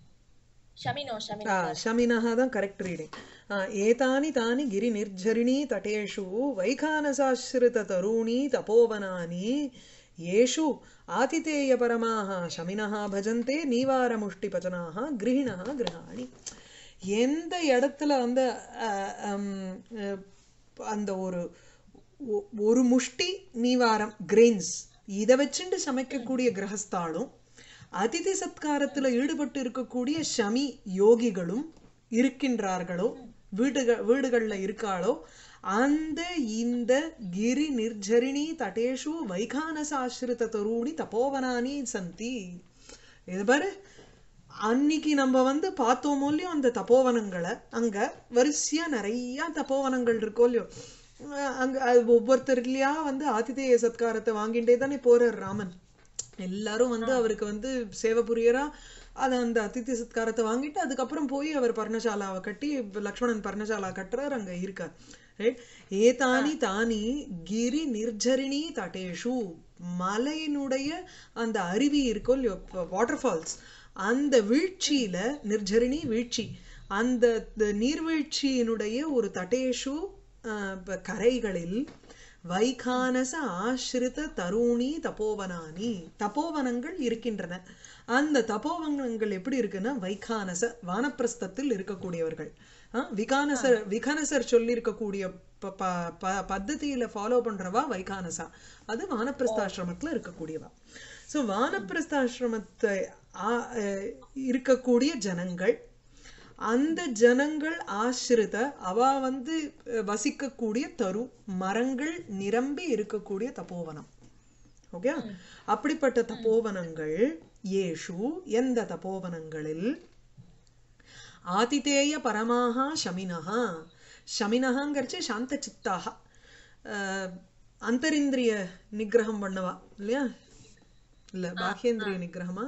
शमिनो शमिनो ஆ ஷமினஹா தான் கரெக்ட் ரீடிங் ஏதானி தானி கிரி நிர்ஜரிணி தட்டேஷு வைகானசாஸ்ருத தருணி தபோவனானி ஏஷு ஆதிதேய பரமாக ஷமினஹ பஜந்தே நீவாரமுஷ்டி பச்சனாக கிரகிணா கிரகாணி எந்த இடத்துல வந்து அஹ், ஹம், அஹ், அந்த ஒரு ஒ- ஒரு முஷ்டி நீவாரம் கிரெயின்ஸ் இதை வச்சுண்டு சமைக்கக்கூடிய கிரகஸ்தாலும் அதிதி சத்காரத்துல ஈடுபட்டு இருக்கக்கூடிய ஷமி யோகிகளும் இருக்கின்றார்களோ வீடுகள் வீடுகள்ல இருக்காளோ அந்த இந்த கிரி நிர்ஜரிணி தட்டேஷு வைகானசாஸ்ரித தருணி தபோவனானி சந்தி இது பாரு அன்னைக்கு நம்ம வந்து பார்த்தோமோ இல்லையோ அந்த தபோவனங்களை அங்க வரிசையா நிறைய தபோவனங்கள் இருக்கோ இல்லையோ அஹ் அங்க அது ஒவ்வொருத்தர்லயா வந்து ஆதிதேய சத்காரத்தை வாங்கிட்டே தானே போறார் ராமன் எல்லாரும் வந்து அவருக்கு வந்து சேவை புரியறா அது அந்த அதித்தி சத்காரத்தை வாங்கிட்டு அதுக்கப்புறம் போய் அவர் பர்ணசாலாவை கட்டி இப்ப லக்ஷ்மணன் பர்ணசாலா கட்டுறார் அங்க இருக்கார் ரைட் ஏதானி தானி கிரி நிர்ஜரிணி தட்டேஷு மலையினுடைய அந்த அருவி இருக்கோ இல்லையோ வாட்டர் ஃபால்ஸ் அந்த வீழ்ச்சியில நிர்ஜரிணி வீழ்ச்சி அந்த த- நீர்வீழ்ச்சியினுடைய ஒரு தட்டேஷு அஹ், ப- கரைகளில் வைகானச ஆசிரித தருணி தபோவனானி தபோவனங்கள் இருக்கின்றன அந்த தபோவனங்கள் எப்படி இருக்குன்னா வைகானச வானப்பிரஸ்தத்தில் இருக்கக்கூடியவர்கள் ஆ, விகானசர் விகானசர் சொல்லி இருக்கக்கூடிய ப- ப- ப- பத்ததியில ஃபாலோ பண்றவா வைகானசா அது வானப்பிரஸ்தாசிரமத்துல இருக்கக்கூடியவா சோ வானப்பிரஸ்தாசிரமத்தை ஆ- அஹ், இருக்கக்கூடிய ஜனங்கள் அந்த ஜனங்கள் ஆசிரித அவ வந்து அஹ், வசிக்கக்கூடிய தரு மரங்கள் நிரம்பி இருக்கக்கூடிய தபோவனம் ஓகே அப்படிப்பட்ட தபோவனங்கள் ஏஷு எந்த தபோவனங்களில் ஆதிதேய பரமாக ஷமினஹா ஷமினஹாங்கிறச்சு சாந்த சித்தாக அந்தரிந்திரிய நிகிரகம் பண்ணவா இல்லையா இல்ல பாஹ்யேந்திரிய நிகிரகமா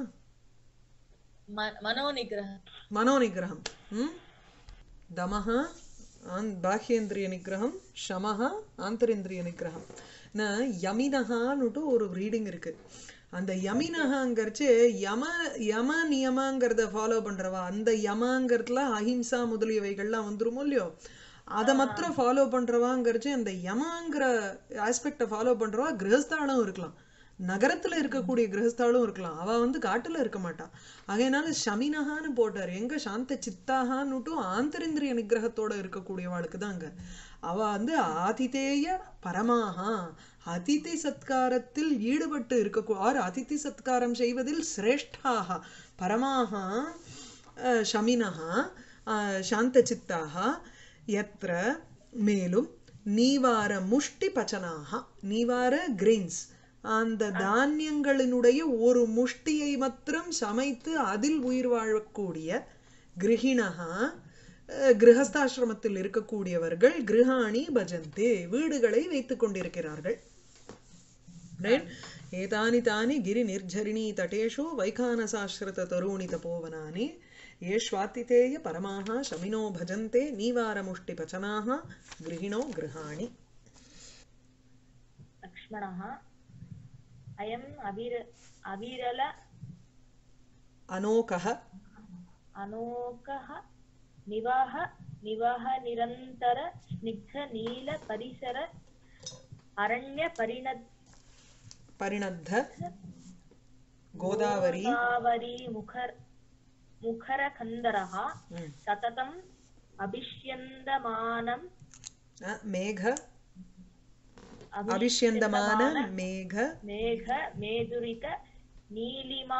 म- मनोनिग्रह మనోనిగ్రహం ఉమ్? దమః ఆన్ బాహ్యేంద్రియ నిగ్రహం శమః ஆந்தரேந்திரிய நிகிரகம் நான் யமினஹான்னுட்டு ஒரு ரீடிங் இருக்கு அந்த யமினஹாங்கிறச்சு யம யம நியமங்கிறத ஃபாலோ பண்றவா அந்த யமங்கிறதுல அஹிம்சா முதலியவைகள்லாம் வந்துருமோ இல்லையோ அதை மாத்திரம் ஃபாலோ பண்றவாங்கிறச்சு அந்த யமங்கிற ஆஸ்பெக்டை ஃபாலோ பண்றவா கிரகஸ்தாலும் இருக்கலாம் நகரத்துல இருக்கக்கூடிய கிரகஸ்தாலும் இருக்கலாம் அவ வந்து காட்டுல இருக்க மாட்டா ஆகையினால ஷமினஹான்னு போட்டார் எங்க சாந்த சித்தாகான்னுட்டும் ஆந்தரிந்திரிய நிகிரகத்தோட இருக்கக்கூடியவாளுக்கு தான் அங்க அவ வந்து ஆதிதேய பரமாகா அதிதி சத்காரத்தில் ஈடுபட்டு இருக்க ஆர் அதிதி சத்காரம் செய்வதில் சிரேஷ்டாக பரமாகா அஹ், ஷமினஹா அஹ், சாந்த சித்தாக எத்திர மேலும் நீவார முஷ்டி பச்சனாக நீவார கிரெயின்ஸ் அந்த தானியங்களினுடைய ஒரு முஷ்டியை மாத்திரம் சமைத்து அதில் உயிர் வாழக்கூடிய கிரகிணகா அஹ், கிரகஸ்தாசிரமத்தில் இருக்கக்கூடியவர்கள் கிருஹாணி பஜந்தே வீடுகளை வைத்துக் கொண்டிருக்கிறார்கள் Right? एतानि तानि गिरिनिर्झरिणी तटेषु वैखानसाश्रिततरूणि तपोवनानि येष्वातिथेय परमाः शमिनो भजन्ते नीवारमुष्टिपचनाः गृहिणो गृहाणि लक्ष्मणः अयम् अविर अविरल अनोकः अनोकः निवाह निवाह निरन्तर स्निग्ध नील परिसर अरण्य परिण परिणद्ध गोदावरी गोदावरी मुखर मुखरकन्दरः ம், सततं अभिष्यन्दमानं அஹ், மேக அபிஷ்யந்தமான மேக मेघ मेदुरित नीलिमा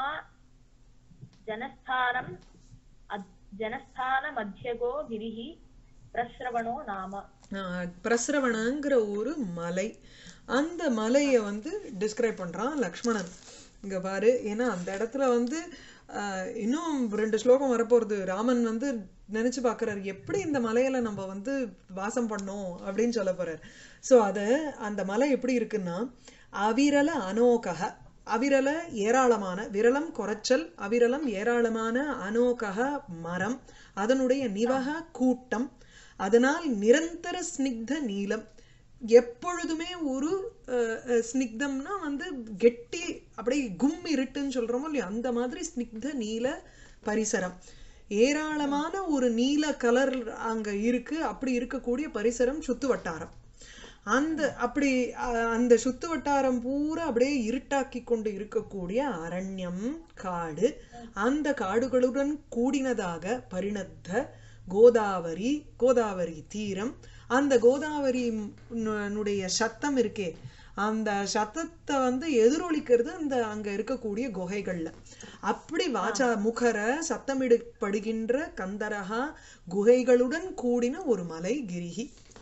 जनस्थानम् अद्- जनस्थानमध्यगो गिरिः प्रस्रवणो नाम ஆஹ், பிரஸ்ரவணங்கிற ஒரு மலை அந்த மலையை வந்து டிஸ்கிரைப் பண்றான் லக்ஷ்மணன் இங்க பாரு ஏன்னா அந்த இடத்துல வந்து ஆஹ், இன்னும் ரெண்டு ஸ்லோகம் வரப்போறது ராமன் வந்து நினைச்சு பார்க்கறாரு எப்படி இந்த மலையில நம்ம வந்து வாசம் பண்ணோம் அப்படின்னு சொல்ல போறாரு சோ அது அந்த மலை எப்படி இருக்குன்னா அவிரல அனோகக அவிரல ஏராளமான விரலம் குறைச்சல் அவிரலம் ஏராளமான அனோகக மரம் அதனுடைய நிவக கூட்டம் அதனால் நிரந்தர ஸ்னிக்த நீலம் எப்பொழுதுமே ஒரு அஹ், அஹ், ஸ்னிக்தம்னா வந்து கெட்டி அப்படியே கும் இருட்டுன்னு சொல்றோமோ இல்லையா அந்த மாதிரி ஸ்னிக்த நீல பரிசரம் ஏராளமான ஒரு நீல கலர் அங்க இருக்கு அப்படி இருக்கக்கூடிய பரிசரம் சுத்து வட்டாரம் அந்த அப்படி அஹ், அந்த சுத்து வட்டாரம் பூரா அப்படியே இருட்டாக்கி கொண்டு இருக்கக்கூடிய அரண்யம் காடு அந்த காடுகளுடன் கூடினதாக பரிணத்த கோதாவரி கோதாவரி தீரம் அந்த கோதாவரி னுடைய சத்தம் இருக்கே அந்த சத்தத்தை வந்து எதிரொலிக்கிறது அந்த அங்க இருக்கக்கூடிய குகைகள்ல அப்படி வாச்சா முகர சத்தமிடப்படுகின்ற கந்தரகா குகைகளுடன் கூடின ஒரு மலை கிரிகி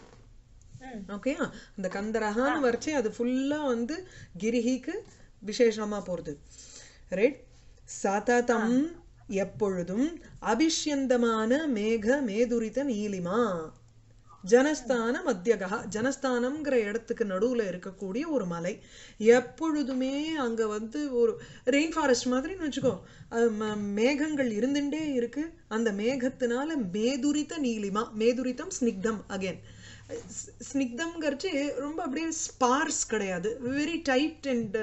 ம். ஓகேயா அந்த கந்தரகான்னு வரைச்சு அது ஃபுல்லா வந்து கிரிகிக்கு விசேஷமா போறது ரைட் சததம் எப்பொழுதும் அபிஷ்யந்தமான மேக மேதுரித நீலிமா ஜனஸ்தான மத்தியகா ஜனஸ்தானம்ங்கிற இடத்துக்கு நடுவுல இருக்கக்கூடிய ஒரு மலை எப்பொழுதுமே அங்க வந்து ஒரு ரெயின் ஃபாரஸ்ட் மாதிரின்னு வச்சுக்கோ அது ம- மேகங்கள் இருந்துட்டே இருக்கு அந்த மேகத்தினால மேதுரித நீலிமா மேதுரிதம் ஸ்னிக்தம் அகைன் ஸ்னிக்தம்ங்கிறச்சு ரொம்ப அப்படியே ஸ்பார்ஸ் கிடையாது வெரி டைட் அண்ட்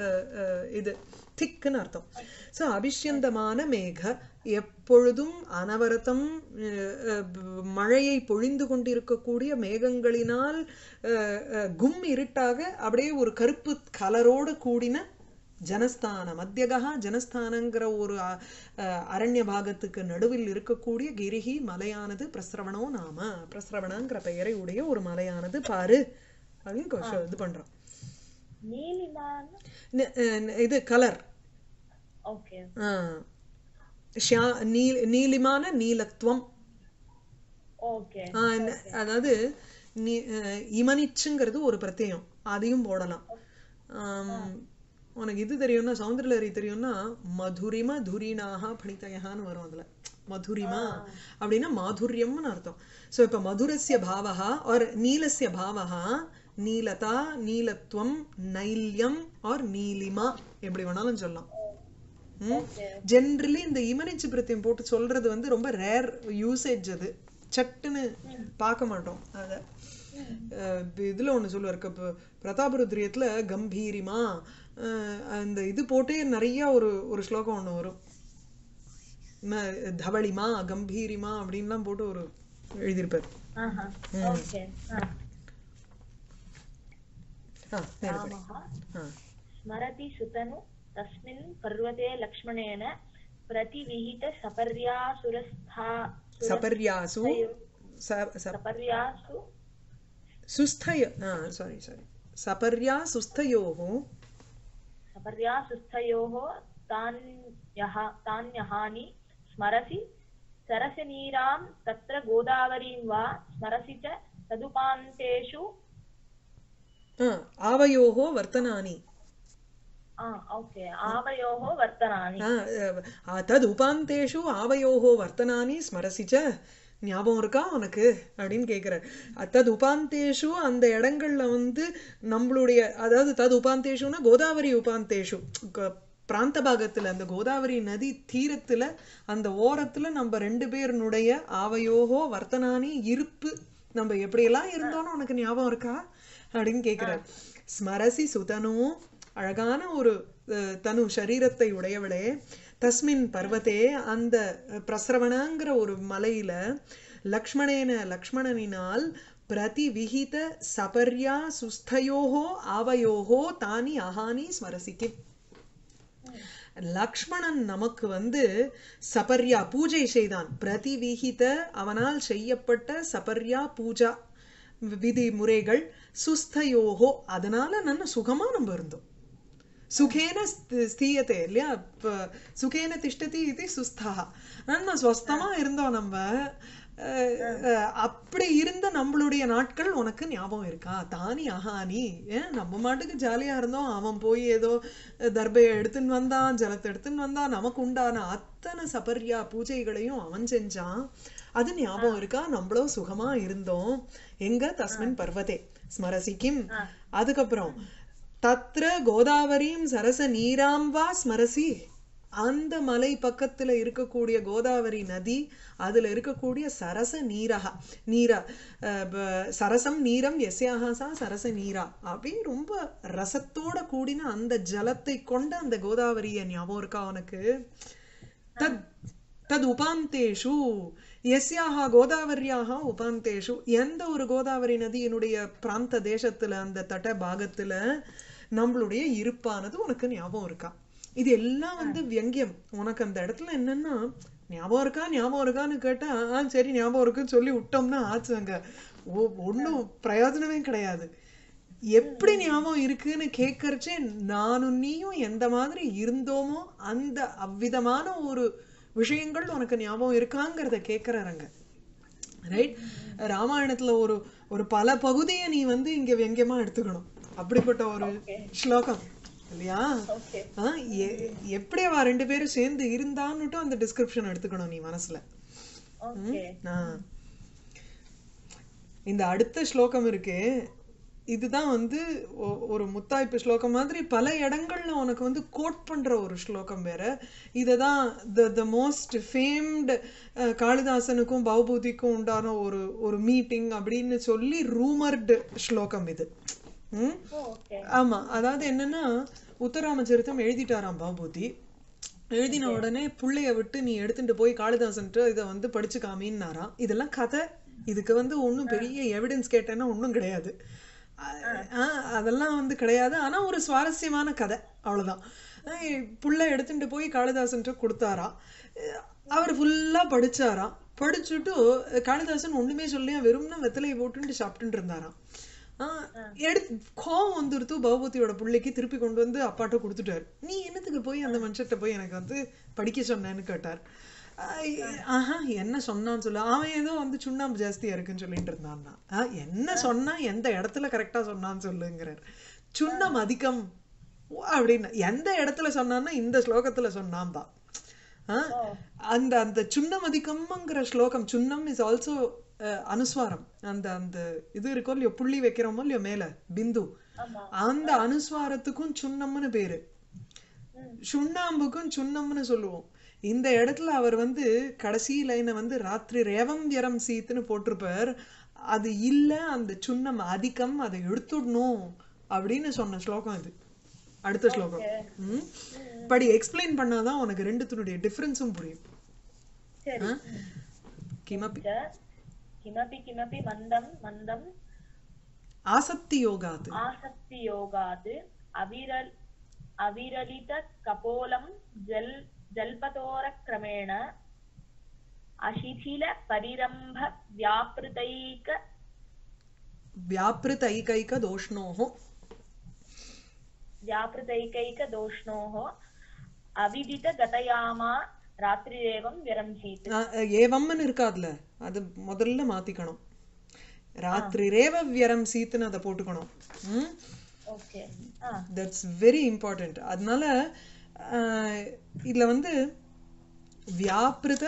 இது திக்குன்னு அர்த்தம் ஸோ அபிஷ்யந்தமான மேக எப்பொழுதும் அனவரதம் அஹ், அஹ், மழையை பொழிந்து கொண்டிருக்கக்கூடிய மேகங்களினால் அஹ், அஹ், கும் இருட்டாக அப்படியே ஒரு கருப்பு கலரோடு கூடின ஜனஸ்தான மத்தியகா ஜனஸ்தானங்கிற ஒரு அ- அஹ், அரண்ய பாகத்துக்கு நடுவில் இருக்கக்கூடிய கிரிகி மலையானது பிரஸ்ரவணோ நாம பிரஸ்ரவணங்கிற பெயரை உடைய ஒரு மலையானது பாரு அப்படின்னு கொஷ- இது பண்றோம் நீலிமான ந- அஹ், இது கலர் ஓகே நீலிமான நீலத்துவம் ஓகே ஆஹ் ந- அதாவது நீ அஹ், இமனிச்சுங்கிறது ஒரு பிரத்யயம் அதையும் போடலாம் ஆம், உனக்கு இது தெரியும்னா சௌந்தரலரி தெரியும்னா மதுரிம துரினாக பணித்தயகான்னு வரும் அதுல மதுரிமா அப்படின்னா மாதுரியம்னு அர்த்தம் சோ இப்ப மதுரஸ்ய பாவகா ஆர் நீலஸ்ய பாவகா நீலதா நீலத்துவம் நைல்யம் ஆர் நீலிமா எப்படி வேணாலும் சொல்லலாம் ஜென்ரலி இந்த இமனிச்சு பிரத்தியம் போட்டு சொல்றது வந்து ரொம்ப ரேர் யூசேஜ் அது சட்டுன்னு பார்க்க மாட்டோம் அத அஹ் இப்ப இதுல ஒண்ணு சொல்லுவார் இப்ப பிரதாபருத்ரியத்துல கம்பீரிமா அஹ் அந்த இது போட்டே நிறைய ஒரு ஒரு ஸ்லோகம் ஒண்ணு வரும் ம- தவளிமா கம்பீரிமா அப்படின்லாம் போட்டு ஒரு எழுதியிருப்பார் ஆஹா ஓகே ஆ மேல படி. रामः ஆ स्मरति सुतनु तस्मिन् पर्वते लक्ष्मणेन प्रतिविहितसपर्यासुरस्था சபர்யாசு ச- ச- सपर्यासु சுஸ்தய சாரி சாரி சபர்யா சுஸ்தயோः सपर्यासुस्थयोः तान्यः तान्यहानि स्मरसि सरसनीरां तत्र गोदावरीं वा स्मरसि च तदुपान्तेषु ஆ, ஆவயோः வர்த்தனானி आ, ओके आवयोः वर्तनानि ஆ, அஹ், தத் உபாந்தேஷு ஆவயோஹோ வர்த்தனானி ஸ்மரசி ச ஞாபகம் இருக்கா உனக்கு அப்படின்னு கேட்கிறார் தத் உபாந்தேஷு அந்த இடங்கள்ல வந்து நம்மளுடைய அதாவது தத் உபாந்தேஷுன்னா கோதாவரி உபாந்தேஷு க- பிராந்த பாகத்துல அந்த கோதாவரி நதி தீரத்துல அந்த ஓரத்துல நம்ம ரெண்டு பேருனுடைய ஆவையோகோ வர்த்தனானி இருப்பு நம்ம எப்படியெல்லாம் இருந்தோம்னு உனக்கு ஞாபகம் இருக்கா அப்படின்னு கேட்கிறார் ஸ்மரசி சுதனு அழகான ஒரு அஹ், தனு சரீரத்தை உடையவளே தஸ்மின் பர்வதே அந்த அஹ், பிரஸ்ரவணங்கிற ஒரு மலையில லக்ஷ்மணேன லக்ஷ்மணனினால் பிரதிவிகித சபர்யா சுஸ்தயோகோ ஆவயோகோ தானி அஹானி ஸ்மரசிக்கு லக்ஷ்மணன் நமக்கு வந்து சபர்யா பூஜை செய்தான் பிரதிவிகித அவனால் செய்யப்பட்ட சபர்யா பூஜா விதி முறைகள் சுஸ்தயோகோ அதனால நல்ல சுகமா நம்ம இருந்தோம் சுகேன ஸ்தி- ஸ்தீயத்தை இல்லையா இப்ப சுகேன திஷ்டதி இது சுஸ்தா நம்ம ஸ்வஸ்தமா இருந்தோம் நம்ம அஹ், அஹ், அப்படி இருந்த நம்மளுடைய நாட்கள் உனக்கு ஞாபகம் இருக்கா தானி அஹானி ஏன் நம்ம மாட்டுக்கு ஜாலியா இருந்தோம் அவன் போய் ஏதோ தர்பையை எடுத்துன்னு வந்தான் ஜலத்தை எடுத்துன்னு வந்தான் நமக்கு உண்டான அத்தனை சபர்யா பூஜைகளையும் அவன் செஞ்சான் அது ஞாபகம் இருக்கா நம்மளும் சுகமா இருந்தோம் எங்க தஸ்மின் பர்வதே ஸ்மரசி கிம் அதுக்கப்புறம் தத்ர கோதாவரீம் சரச நீராம் வா ஸ்மரசி அந்த மலை பக்கத்துல இருக்கக்கூடிய கோதாவரி நதி அதுல இருக்கக்கூடிய சரச நீரக நீரா அஹ் ப- சரசம் நீரம் எஸ்யாகா சா சரச நீரா அப்படி ரொம்ப ரசத்தோட கூடின அந்த ஜலத்தை கொண்ட அந்த கோதாவரிய ஞாபகம் இருக்கா உனக்கு தத் தத் உபாந்தேஷு எஸ்யாக கோதாவரியாக உபாந்தேஷு எந்த ஒரு கோதாவரி நதியினுடைய பிராந்த தேசத்துல அந்த தட்ட பாகத்துல நம்மளுடைய இருப்பானது உனக்கு ஞாபகம் இருக்கா இது எல்லாம் வந்து வியங்கியம் உனக்கு அந்த இடத்துல என்னன்னா ஞாபகம் இருக்கா ஞாபகம் இருக்கான்னு கேட்டா ஆ சரி ஞாபகம் இருக்குன்னு சொல்லி விட்டோம்னா ஆச்சு அங்க ஒ- ஒண்ணும் பிரயோஜனமே கிடையாது எப்படி ஞாபகம் இருக்குன்னு கேட்கறச்சே நானும் நீயும் எந்த மாதிரி இருந்தோமோ அந்த அவ்விதமான ஒரு விஷயங்கள் உனக்கு ஞாபகம் இருக்காங்கிறத கேட்கறாங்க ரைட் ராமாயணத்துல ஒரு ஒரு பல பகுதியை நீ வந்து இங்க வெங்கியமா எடுத்துக்கணும் அப்படிப்பட்ட ஒரு ஸ்லோகம் இல்லையா ஓகே ஆ, எ- எப்படி அவ ரெண்டு பேரும் சேர்ந்து இருந்தான்னுட்டும் அந்த டிஸ்கிரிப்ஷன் எடுத்துக்கணும் நீ மனசுல ஓகே ஆ. இந்த அடுத்த ஸ்லோகம் இருக்கு இதுதான் வந்து ஒ- ஒரு முத்தாய்ப்பு ஸ்லோகம் மாதிரி பல இடங்கள்ல உனக்கு வந்து கோட் பண்ற ஒரு ஸ்லோகம் வேற இததான் த த மோஸ்ட் ஃபேம்டு காளிதாசனுக்கும் பவபூதிக்கும் உண்டான ஒரு ஒரு மீட்டிங் அப்படின்னு சொல்லி ரூமர்டு ஸ்லோகம் இது ம் ஓகே ஆமா அதாவது என்னன்னா உத்தராமச்சரித்தம் எழுதிட்டாராம் பாபூதி எழுதின உடனே புள்ளைய விட்டு நீ எடுத்துட்டு போய் காளிதாசன்ட்டு இதை வந்து படிச்சு காமின்னாராம் இதெல்லாம் கதை இதுக்கு வந்து ஒண்ணும் பெரிய எவிடன்ஸ் கேட்டேன்னா ஒண்ணும் கிடையாது அஹ் ஆஹ் அதெல்லாம் வந்து கிடையாது ஆனா ஒரு சுவாரஸ்யமான கதை அவ்வளவுதான் அஹ் புள்ள எடுத்துட்டு போய் காளிதாசன்ட்டு கொடுத்தாராம் அஹ் அவர் ஃபுல்லா படிச்சாராம் படிச்சுட்டு காளிதாசன் ஒண்ணுமே சொல்லியா வெறும்னா வெத்தலையை போட்டுட்டு சாப்பிட்டுட்டு இருந்தாராம் ஆஹ் எடுத்து கோவம் வந்துருத்து பகவதியோட பிள்ளைக்கு திருப்பி கொண்டு வந்து அப்பாட்ட கொடுத்துட்டாரு நீ என்னத்துக்கு போய் அந்த மனுஷர்ட்ட போய் எனக்கு வந்து படிக்க சொன்னேன்னு கேட்டார் ஆஹ் ஆஹா என்ன சொன்னான்னு சொல்லு அவன் ஏதோ வந்து சுண்ணாம்பு ஜாஸ்தியா இருக்குன்னு சொல்லிட்டு இருந்தான்னா ஆஹ் என்ன சொன்னா எந்த இடத்துல கரெக்டா சொன்னான்னு சொல்லுங்கிறார் சுண்ணம் அதிகம் அப்படின்னு எந்த இடத்துல சொன்னான்னா இந்த ஸ்லோகத்துல சொன்னாம்பா ஆஹ் அந்த அந்த சுண்ணம் அதிகம்ங்கிற ஸ்லோகம் சுண்ணம் இஸ் ஆல்சோ அனுஸ்வாரம் அந்த அந்த இது இருக்கோ இல்லையோ புள்ளி வைக்கிறோமோ இல்லையோ மேல பிந்து ஆமா அந்த அனுஸ்வாரத்துக்கும் சுண்ணம்னு பேரு சுண்ணாம்புக்கும் சுண்ணம்னு சொல்லுவோம் இந்த இடத்துல அவர் வந்து கடைசி லைனை வந்து ராத்திரி ரேவம் வியரம் சீத்துன்னு போட்டிருப்பார் அது இல்ல அந்த சுண்ணம் அதிகம் அதை எடுத்துடணும் அப்படின்னு சொன்ன ஸ்லோகம் இது அடுத்த ஸ்லோகம் ம் படி எக்ஸ்பிளைன் பண்ணாதான் உனக்கு ரெண்டுத்தினுடைய டிஃபரன்ஸும் புரியும் சரி கிமப்பி च किमपि किमपि मन्दं मन्दम् ஆசக்தி யோகாது आसक्तियोगात् अविरल अविरलितकपोलं जल् जल्पतोरक्रमेण अशिथिलपरिरम्भव्यापृतैक வியாபிருத ஐகைக தோஷ்ணோஹோ व्यापृतैकैकदोष्णोः अविदितगतयामा रात्रिरेवं विरंसीत् ஆ, ஏவம்னு இருக்காதுல அது முதல்ல மாத்திக்கணும் ராத்திரி ரேவ வியரம் சீத்துன்னு அதை போட்டுக்கணும் ம் ओके ஆ தட்ஸ் வெரி இம்பார்ட்டண்ட் அதனால ஆஹ், இதுல வந்து வியாபிருத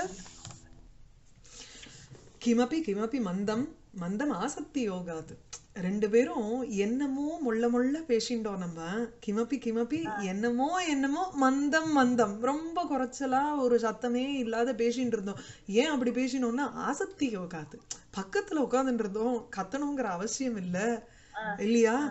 கிமபி கிமபி மந்தம் மந்தம் ஆசக்தி யோகாது ரெண்டு பேரும் என்னமோ முள்ள முள்ள பேசிண்டோம் நம்ம கிமபி கிமபி என்னமோ என்னமோ மந்தம் மந்தம் ரொம்ப குறைச்சலா ஒரு சத்தமே இல்லாத பேசிட்டு இருந்தோம் ஏன் அப்படி பேசினோம்னா ஆசக்தி யோகாது பக்கத்துல உட்கார்ந்துட்டு இருந்தோம் கத்தணுங்கிற அவசியம் இல்ல இல்லையா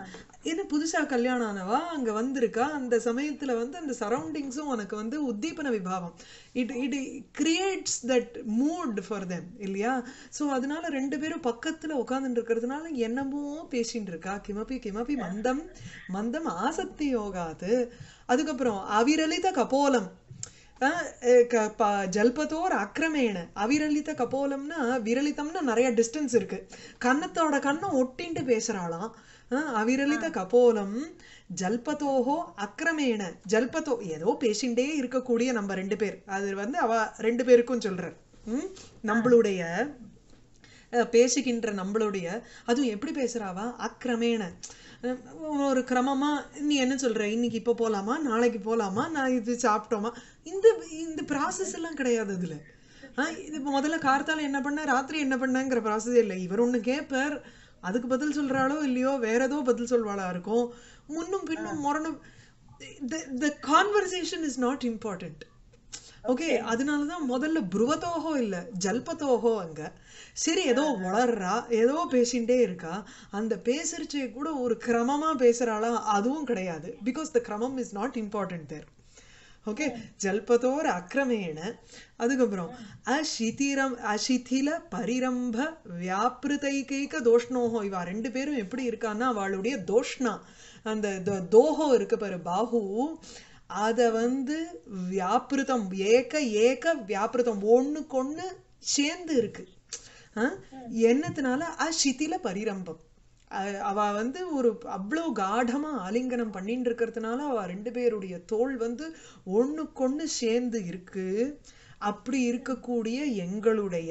இது புதுசா கல்யாணம் ஆனவா அங்க வந்திருக்கா அந்த சமயத்துல வந்து அந்த சரௌண்டிங்ஸும் உனக்கு வந்து உத்தீபன விபாவம் it it creates that mood for them இல்லையா ஸோ அதனால ரெண்டு பேரும் பக்கத்துல உட்கார்ந்துட்டு இருக்கிறதுனால என்னமோ பேசிட்டு இருக்கா கிமபி கிமபி மந்தம் மந்தம் ஆசக்தி யோகாது அதுக்கப்புறம் அவிரலித கபோலம் அஹ் அஹ் க- ப- ஜல்பத்தோர் அக்கிரமேண அவிரலித கபோலம்னா விரலிதம்னா நிறைய டிஸ்டன்ஸ் இருக்கு கன்னத்தோட கண்ணம் ஒட்டின்ட்டு பேசுறாளாம் அஹ் அவிரலித கபோலம் ஜல்பத்தோஹோ அக்கிரமேண ஜல்பத்தோ ஏதோ பேசிண்டே இருக்கக்கூடிய நம்ம ரெண்டு பேர் அது வந்து அவ ரெண்டு பேருக்கும் சொல்றார் ம்? நம்மளுடைய அஹ், பேசுகின்ற நம்மளுடைய அதுவும் எப்படி பேசுறாவா அக்கிரமேண அஹ், ஒரு கிரமமா நீ என்ன சொல்ற இன்னைக்கு இப்போ போலாமா நாளைக்கு போலாமா நான் இது சாப்பிட்டோமா இந்த இந்த ப்ராசஸ் எல்லாம் கிடையாது இதுல ஆஹ் இது இப்ப முதல்ல கார்த்தால என்ன பண்ண ராத்திரி என்ன பண்ணங்கிற ப்ராசஸே இல்லை இவர் ஒண்ணு கேட்பார் அதுக்கு பதில் சொல்றாளோ இல்லையோ வேற ஏதோ பதில் சொல்வாளா இருக்கும் முன்னும் பின்னும் முரணும் the conversation is not important okay அதனாலதான் முதல்ல புருவத்தோகோ இல்ல ஜல்பத்தோகோ அங்க சரி ஏதோ வளர்றா ஏதோ பேசிண்டே இருக்கா அந்த பேசுறச்சே கூட ஒரு கிரமமா பேசுறாளா அதுவும் கிடையாது பிகாஸ் த கிரமம் is not important there okay ஜல்பதோர் அக்கிரமேண அதுக்கப்புறம் அசிதிரம் அசிதில பரிரம்ப வியாபிருதைகைக தோஷ்ணோஹோ இவா ரெண்டு பேரும் எப்படி இருக்கான்னா அவளுடைய தோஷ்ணா அந்த தோ- தோஹோ இருக்கு பாரு பாஹு அத வந்து வியாபிருதம் ஏக ஏக வியாபிருதம் ஒண்ணுக்கொண்ணு சேர்ந்து இருக்கு அஹ் என்னத்தினால அசிதில பரிரம்பம் அ- அவ வந்து ஒரு அவ்வளோ காடமா ஆலிங்கனம் பண்ணிட்டு இருக்கிறதுனால அவ ரெண்டு பேருடைய தோள் வந்து ஒண்ணுக்கொண்ணு சேர்ந்து இருக்கு அப்படி இருக்கக்கூடிய எங்களுடைய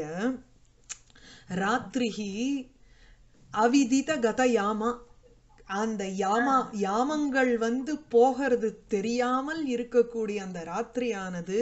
ராத்திரிகி அவிதித கத யாமா அந்த யாமா யாமங்கள் வந்து போகிறது தெரியாமல் இருக்கக்கூடிய அந்த ராத்திரியானது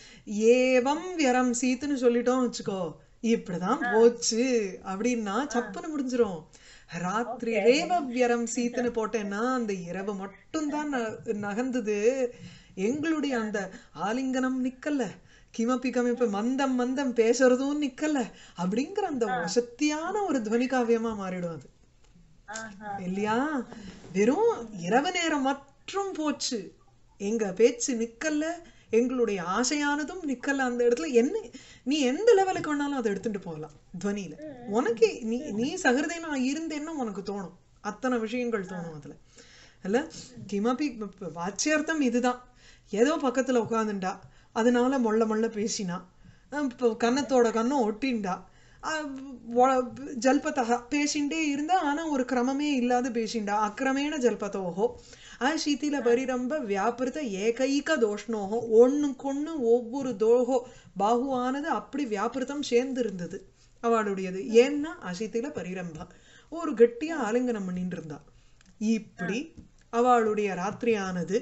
ஏவம் விரம் சீத்துன்னு சொல்லிட்டோம் வச்சுக்கோ இப்படிதான் போச்சு அப்படின்னா சப்புன்னு முடிஞ்சிரும் ராத்திரி ரேவ வியரம் சீத்துன்னு போட்டேன்னா அந்த இரவு மட்டும்தான் ந- நகர்ந்தது எங்களுடைய அந்த ஆலிங்கனம் நிக்கல கிமப்பி கமிப்ப மந்தம் மந்தம் பேசுறதும் நிக்கல அப்படிங்கிற அந்த வசத்தியான ஒரு துவனி காவியமா மாறிடும் அது ஆஹா இல்லையா வெறும் இரவு நேரம் மற்றும் போச்சு எங்க பேச்சு நிக்கல எங்களுடைய ஆசையானதும் நிக்கல அந்த இடத்துல என்ன நீ எந்த லெவலுக்கு வேணாலும் அதை எடுத்துட்டு போகலாம் துவனியில உனக்கு நீ நீ சகிருதைனா இருந்தேன்னா உனக்கு தோணும் அத்தனை விஷயங்கள் தோணும் அதுல இல்ல கிமபி இப்ப வாச்சியார்த்தம் இதுதான் ஏதோ பக்கத்துல உட்காந்துண்டா அதனால மொள்ள மொள்ள பேசினா அஹ் இப்போ கன்னத்தோட கன்னம் ஒட்டிண்டா அஹ் வ- ஜல்பதா பேசிண்டே இருந்தா ஆனா ஒரு கிரமமே இல்லாத பேசிண்டா அக்கிரமேண ஜல்பதோஹோ அஹ் சீத்தில பரிரம்ப வியாபிருத ஏகைக தோஷ்ணோஹோ ஒண்ணுக்கொண்ணு ஒவ்வொரு தோஹோ பாகுவானது அப்படி வியாபிருத்தம் சேர்ந்து இருந்தது அவளுடையது ஏன்னா அசித்தில பரிரம்பா ஒரு கெட்டியா ஆலிங்கனம் பண்ணிட்டு இருந்தா இப்படி அவளுடைய ராத்திரியானது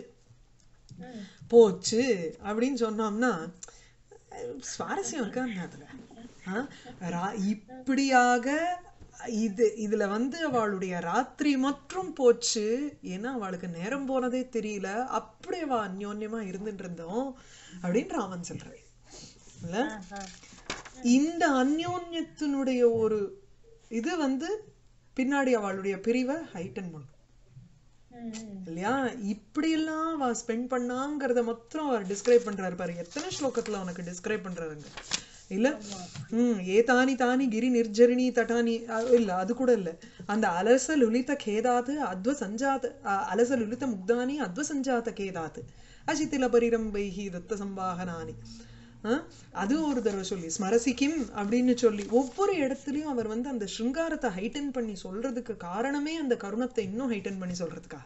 ம். போச்சு அப்படின்னு சொன்னோம்னா அஹ், சுவாரஸ்யம் இருக்கா என்ன அதுல ஆ? ரா- இப்படியாக இது இதுல வந்து அவளுடைய ராத்திரி மற்றும் போச்சு ஏன்னா அவளுக்கு நேரம் போனதே தெரியல அப்படி அவ அந்யோன்யமா இருந்துட்டு இருந்தோம் அப்படின்னு ராமன் சொல்றாரு இல்ல ஆஹா இந்த அந்யோன்யத்தினுடைய ஒரு இது வந்து பின்னாடி அவளுடைய பிரிவை ஹைட்டன் பண்ணும் ம், ம். இல்லையா இப்படி எல்லாம் அவ ஸ்பெண்ட் பண்ணாங்கிறத மாத்திரம் அவர் டிஸ்கிரைப் பண்றாரு பாரு எத்தனை ஸ்லோகத்துல உனக்கு டிஸ்கிரைப் பண்றாருங்க இல்ல ம் ஏதானி தானி கிரி நிர்ஜரிணி தட்டானி அஹ் இல்ல அது கூட இல்ல அந்த அலச லுலித கேதாது அத்வ சஞ்சாத அஹ் அலச லுலித முக்தானி அத்வ சஞ்சாத கேதாது அசித்தில பரிரம்பைஹி தத்த சம்பாகனானி அஹ் அது ஒரு தடவை சொல்லி ஸ்மரசி கிம் அப்படின்னு சொல்லி ஒவ்வொரு இடத்துலயும் அவர் வந்து அந்த சிருங்காரத்தை ஹைட்டன் பண்ணி சொல்றதுக்கு காரணமே அந்த கருணத்தை இன்னும் ஹைட்டன் பண்ணி சொல்றதுக்காக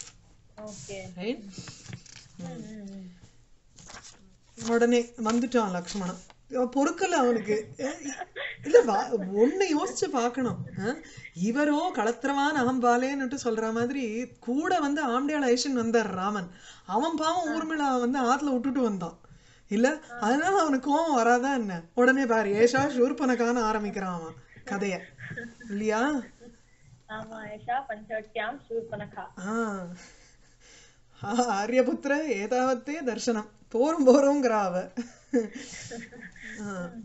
ஓகே right? ம், ம், ம். உடனே வந்துட்டான் லக்ஷ்மணன் அவன் பொறுக்கல அவனுக்கு அஹ் இல்ல வா- ஒண்ணு யோசிச்சு பார்க்கணும் அஹ் இவரோ களத்திரவான் அகம்பாலேன்னுட்டு சொல்ற மாதிரி கூட வந்து ஆம்டியால் ஐஷன் வந்தார் ராமன் அவன் பாவம் ஊர்மிளா வந்து ஆத்துல விட்டுட்டு வந்தான் இல்ல அதனால அவனுக்கு கோவம் வராதா என்ன உடனே பாரு ஏஷா ஷூர்பனக்கான ஆரம்பிக்கிறான் அவன் கதைய இல்லையா ஆமா ஏஷா பஞ்சவட்யாம் சூர்பனகா ஆஹ் ஆ- ஆரியபுத்திர ஏதாவத்தே தர்சனம் போரும் போறோங்கிறா அவ ஆஹ்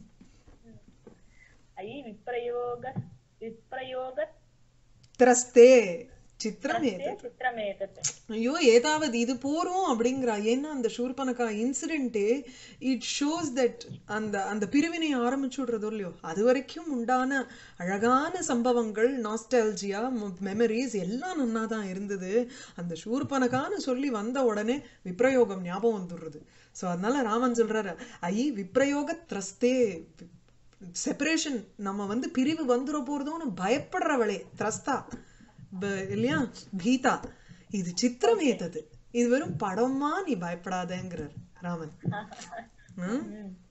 ஐ விப்ரயோக விப்ரயோக திரஸ்தே சித்திரம் ते चित्रमेतत् ஐயோ ஏதாவது இது போறோம் அப்படிங்கிறா ஏன்னா அந்த ஷூர்பனக்கா இன்சிடென்ட்டே இட் ஷோஸ் தட் அந்த அந்த பிரிவினை ஆரம்பிச்சு விடுறதோ இல்லையோ அது வரைக்கும் உண்டான அழகான சம்பவங்கள் நாஸ்டாலஜியா மெமரிஸ் எல்லாம் நன்னா தான் இருந்தது அந்த ஷூர்பனக்கான்னு சொல்லி வந்த உடனே விப்ரயோகம் ஞாபகம் வந்துடுறது ஸோ அதனால ராமன் சொல்றாரு ஐ விப்ரயோக த்ரஸ்தே செப்பரேஷன் நம்ம வந்து பிரிவு வந்துட போறதோன்னு பயப்படுறவளே த்ரஸ்தா ப- இல்லையா பீதா இது சித்திரமேத்தது இது வெறும் படமா நீ பயப்படாதேங்கிறார் ராமன் ம்?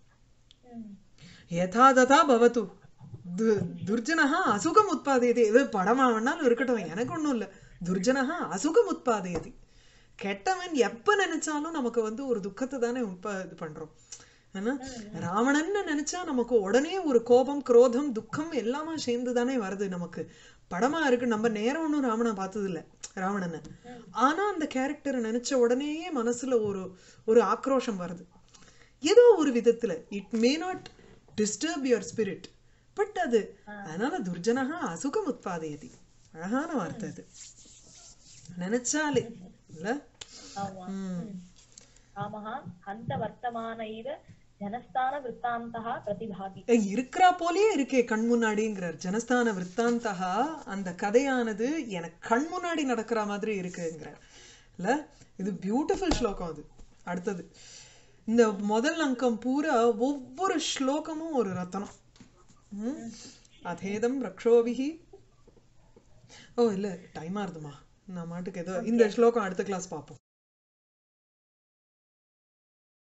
யதா ததா பவத்து து- துர்ஜனஹா அசுகம் உத்பாதயதி இது படமா வேணாலும் இருக்கட்டும் எனக்கு ஒண்ணும் இல்ல துர்ஜனஹா அசுகம் உத்பாதயதி கெட்டவன் எப்ப நினைச்சாலும் நமக்கு வந்து ஒரு துக்கத்தை தானே உட்பா இது பண்றோம் ஏன்னா ராவணன்னு நினைச்சா நமக்கு உடனே ஒரு கோபம் குரோதம் துக்கம் எல்லாமே சேர்ந்து தானே வருது நமக்கு படமா இருக்கு நம்ம நேரம் ஒன்றும் ராவணனை பார்த்தது இல்ல ராவணனை ஆனா அந்த கேரக்டரை நினைச்ச உடனேயே மனசுல ஒரு ஒரு ஆக்ரோஷம் வருது ஏதோ ஒரு விதத்துல it may not disturb your spirit but அது அதனால துர்ஜனகா அசுகம் உத்பாதயதி அழகான வார்த்தை அது நினைச்சாலே இல்ல ஆமா ராமः हन्तवर्तमान इव जनस्थानवृत्तान्तः प्रतिभाति ஏய், இருக்கிறா போலயே இருக்கே கண் முன்னாடிங்கிறார் ஜனஸ்தான விற்த்தாந்தகா அந்த கதையானது எனக்கு கண் முன்னாடி நடக்கிற மாதிரி இருக்குங்கிறார் இல்ல இது பியூட்டிஃபுல் ஸ்லோகம் அது அடுத்தது இந்த முதல் அங்கம் பூரா ஒவ்வொரு ஸ்லோகமும் ஒரு ரத்தனம் ம்? அதேதம் ரக்ஷோபிகி ஓ இல்ல டைம் ஆகுதுமா நான் மாட்டுக்கு ஏதோ இந்த ஸ்லோகம் அடுத்த கிளாஸ் பார்ப்போம்